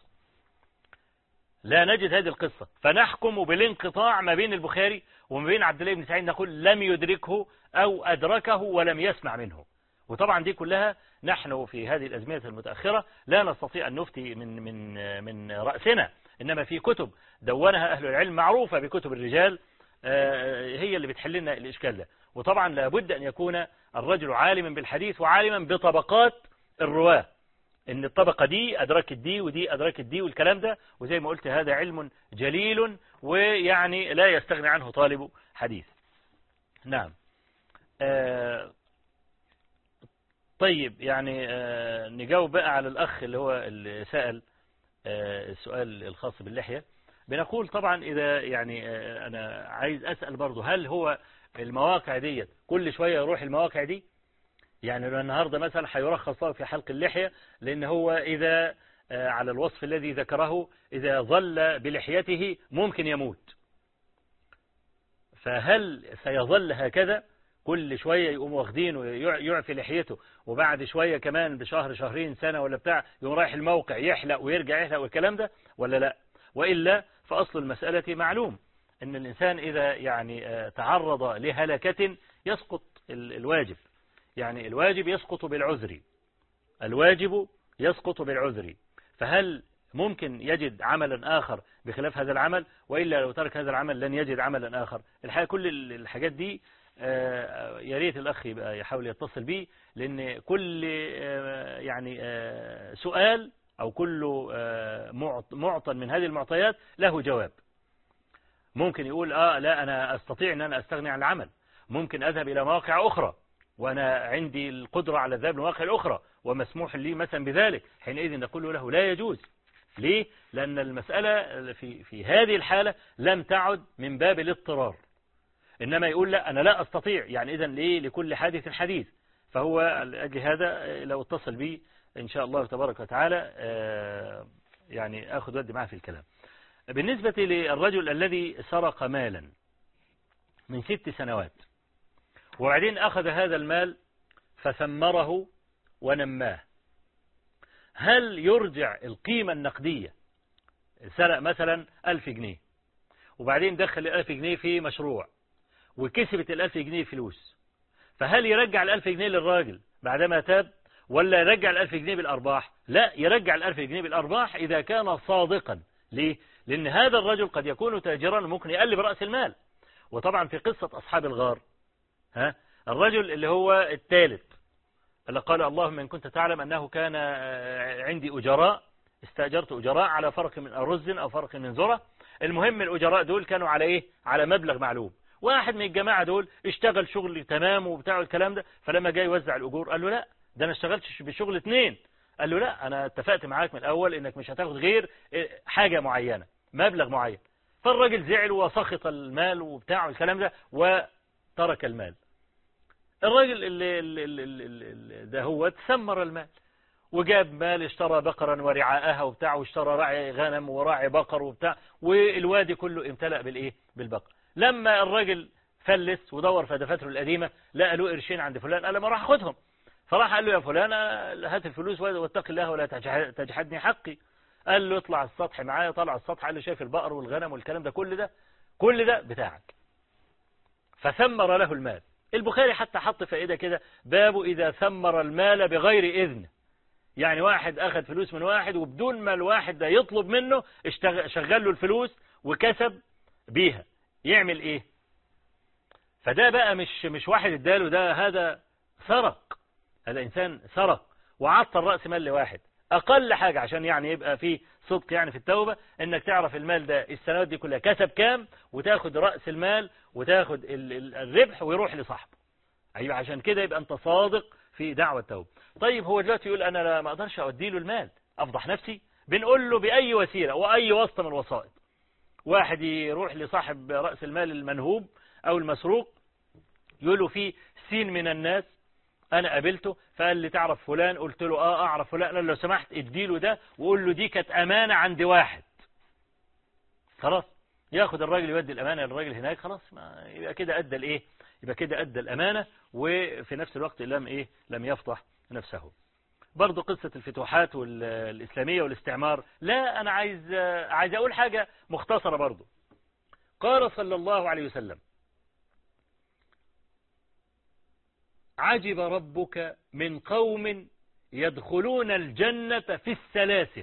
لا نجد هذه القصة فنحكم بالانقطاع ما بين البخاري وما بين عبد الله بن سعيد نقول لم يدركه أو أدركه ولم يسمع منه وطبعا دي كلها نحن في هذه الأزمنة المتأخرة لا نستطيع أن نفتي من من من رأسنا إنما في كتب دونها أهل العلم معروفة بكتب الرجال آه، هي اللي بتحل لنا الإشكال ده وطبعا لابد أن يكون الرجل عالما بالحديث وعالما بطبقات الرواة ان الطبقة دي ادركت دي ودي ادركت دي والكلام ده وزي ما قلت هذا علم جليل ويعني لا يستغني عنه طالب حديث نعم آه طيب يعني آه نجاوب بقى على الأخ اللي هو اللي سأل آه السؤال الخاص باللحية بنقول طبعا إذا يعني آه أنا عايز أسأل برضه هل هو المواقع دي كل شوية يروح المواقع دي يعني لو النهاردة مثلا هيرخص له في حلق اللحية لأن هو إذا آه على الوصف الذي ذكره إذا ظل بلحيته ممكن يموت فهل سيظل هكذا كل شوية يقوم واخدينه يعفي لحيته وبعد شوية كمان بشهر شهرين سنة ولا بتاع يقوم رايح الموقع يحلق ويرجع يحلق والكلام ده ولا لا وإلا فأصل المسألة معلوم أن الإنسان إذا يعني تعرض لهلكة يسقط الواجب يعني الواجب يسقط بالعذر الواجب يسقط بالعذر فهل ممكن يجد عملا آخر بخلاف هذا العمل وإلا لو ترك هذا العمل لن يجد عملا آخر الحقيقة كل الحاجات دي آه، يا ريت الأخ يبقى يحاول يتصل بي لأن كل آه، يعني آه، سؤال أو كل معطى من هذه المعطيات له جواب ممكن يقول آه لا أنا أستطيع أن أنا أستغني عن العمل ممكن أذهب إلى مواقع أخرى وأنا عندي القدرة على الذهاب لمواقع الأخرى ومسموح لي مثلا بذلك حينئذ نقول له لا يجوز ليه؟ لأن المسألة في, في هذه الحالة لم تعد من باب الاضطرار إنما يقول لا أنا لا أستطيع يعني إذا ليه لكل حادث حديث فهو أجل هذا لو اتصل بي إن شاء الله تبارك وتعالى يعني أخذ ودي معه في الكلام بالنسبة للرجل الذي سرق مالا من ست سنوات وبعدين أخذ هذا المال فثمره ونماه هل يرجع القيمة النقدية سرق مثلا ألف جنيه وبعدين دخل الألف جنيه في مشروع وكسبت الألف جنيه فلوس فهل يرجع الألف جنيه للراجل بعدما تاب ولا يرجع الألف جنيه بالأرباح لا يرجع الألف جنيه بالأرباح إذا كان صادقا ليه لأن هذا الرجل قد يكون تاجرا وممكن يقلب رأس المال وطبعا في قصة أصحاب الغار ها الرجل اللي هو الثالث اللي قال اللهم إن كنت تعلم أنه كان عندي أجراء استأجرت أجراء على فرق من أرز أو فرق من ذرة المهم الأجراء دول كانوا على إيه على مبلغ معلوم واحد من الجماعة دول اشتغل شغل تمام وبتاع الكلام ده فلما جاي يوزع الأجور قال له لا ده أنا اشتغلتش بشغل اثنين قال له لا أنا اتفقت معاك من الأول إنك مش هتاخد غير حاجة معينة مبلغ معين فالراجل زعل وسخط المال وبتاع الكلام ده وترك المال الراجل اللي, اللي, اللي, اللي ده هو تثمر المال وجاب مال اشترى بقرا ورعاءها وبتاع واشترى راعي غنم وراعي بقر وبتاع والوادي كله امتلأ بالايه بالبقر لما الراجل فلس ودور في دفاتره القديمة لقى له قرشين عند فلان قال ما راح اخدهم فراح قال له يا فلان هات الفلوس واتق الله ولا تجحدني حقي قال له اطلع السطح معايا طلع السطح قال له شايف البقر والغنم والكلام ده كل ده كل ده بتاعك فثمر له المال البخاري حتى حط فائدة كده باب إذا ثمر المال بغير إذن يعني واحد أخذ فلوس من واحد وبدون ما الواحد ده يطلب منه شغل له الفلوس وكسب بيها يعمل إيه فده بقى مش مش واحد اداله ده هذا سرق هذا إنسان سرق وعطل رأس مال لواحد أقل حاجة عشان يعني يبقى في صدق يعني في التوبة انك تعرف المال ده السنوات دي كلها كسب كام وتاخد رأس المال وتاخد الربح ويروح لصاحبه أيوة عشان كده يبقى أنت صادق في دعوة التوبة طيب هو دلوقتي يقول أنا ما أقدرش أودي له المال أفضح نفسي بنقول له بأي وسيلة وأي وسط من الوسائط واحد يروح لصاحب رأس المال المنهوب أو المسروق يقول له في سين من الناس انا قابلته فقال لي تعرف فلان قلت له اه اعرف فلان قال لو سمحت اديله ده وقول له دي كانت امانة عند واحد خلاص ياخد الراجل يودي الامانة للراجل هناك خلاص ما يبقى كده ادى الايه يبقى كده ادى الامانة وفي نفس الوقت لم ايه لم يفضح نفسه برضه قصة الفتوحات والإسلامية والاستعمار لا أنا عايز عايز أقول حاجة مختصرة برضه قال صلى الله عليه وسلم عجب ربك من قوم يدخلون الجنة في السلاسل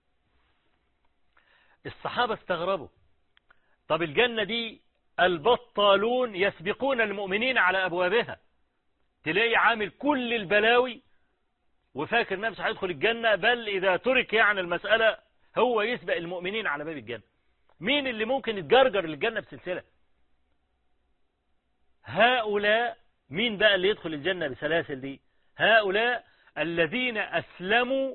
الصحابة استغربوا طب الجنة دي البطالون يسبقون المؤمنين على أبوابها تلاقي عامل كل البلاوي وفاكر نفسه هيدخل الجنة بل إذا ترك يعني المسألة هو يسبق المؤمنين على باب الجنة مين اللي ممكن يتجرجر للجنة بسلسلة هؤلاء مين بقى اللي يدخل الجنة بسلاسل دي هؤلاء الذين أسلموا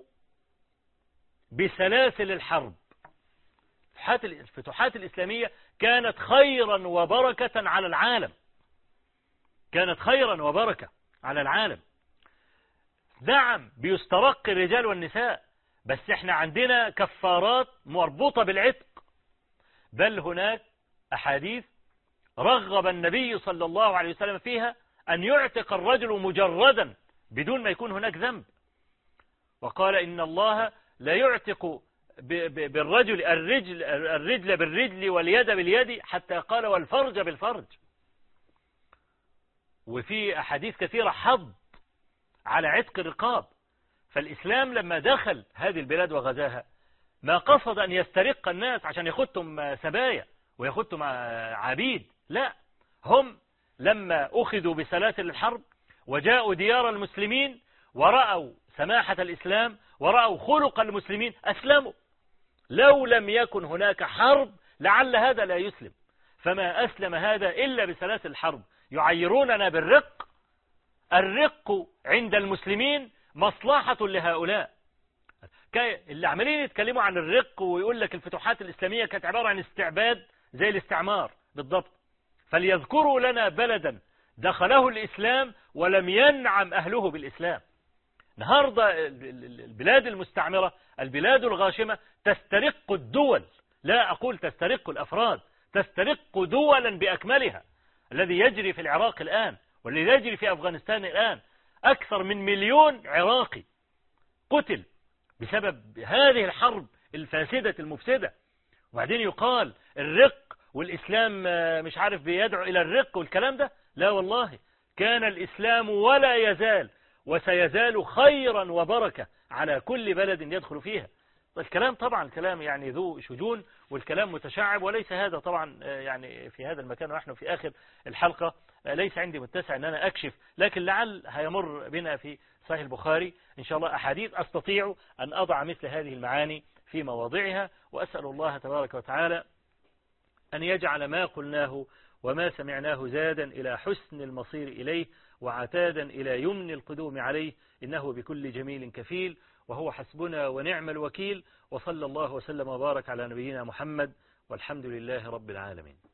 بسلاسل الحرب الفتوحات الإسلامية كانت خيرا وبركة على العالم كانت خيرا وبركة على العالم نعم بيسترق الرجال والنساء بس احنا عندنا كفارات مربوطة بالعتق بل هناك أحاديث رغب النبي صلى الله عليه وسلم فيها أن يعتق الرجل مجردا بدون ما يكون هناك ذنب وقال إن الله لا يعتق بالرجل الرجل, الرجل بالرجل واليد باليد حتى قال والفرج بالفرج وفي أحاديث كثيرة حض على عتق الرقاب فالإسلام لما دخل هذه البلاد وغزاها ما قصد أن يسترق الناس عشان ياخدهم سبايا وياخدهم عبيد لا هم لما أخذوا بسلاسل الحرب وجاءوا ديار المسلمين ورأوا سماحة الإسلام ورأوا خلق المسلمين أسلموا لو لم يكن هناك حرب لعل هذا لا يسلم فما أسلم هذا إلا بسلاسل الحرب يعيروننا بالرق الرق عند المسلمين مصلحة لهؤلاء اللي عمالين يتكلموا عن الرق ويقول لك الفتوحات الإسلامية كانت عبارة عن استعباد زي الاستعمار بالضبط فليذكروا لنا بلدا دخله الإسلام ولم ينعم أهله بالإسلام النهاردة البلاد المستعمرة البلاد الغاشمة تسترق الدول لا أقول تسترق الأفراد تسترق دولا بأكملها الذي يجري في العراق الآن والذي يجري في أفغانستان الآن أكثر من مليون عراقي قتل بسبب هذه الحرب الفاسدة المفسدة وبعدين يقال الرق والإسلام مش عارف بيدعو إلى الرق والكلام ده لا والله كان الإسلام ولا يزال وسيزال خيرا وبركة على كل بلد يدخل فيها الكلام طبعا الكلام يعني ذو شجون والكلام متشعب وليس هذا طبعا يعني في هذا المكان ونحن في آخر الحلقة ليس عندي متسع أن أنا أكشف لكن لعل هيمر بنا في صحيح البخاري إن شاء الله أحاديث أستطيع أن أضع مثل هذه المعاني في مواضعها وأسأل الله تبارك وتعالى أن يجعل ما قلناه وما سمعناه زادا إلى حسن المصير إليه وعتادا إلى يمن القدوم عليه إنه بكل جميل كفيل وهو حسبنا ونعم الوكيل وصلى الله وسلم وبارك على نبينا محمد والحمد لله رب العالمين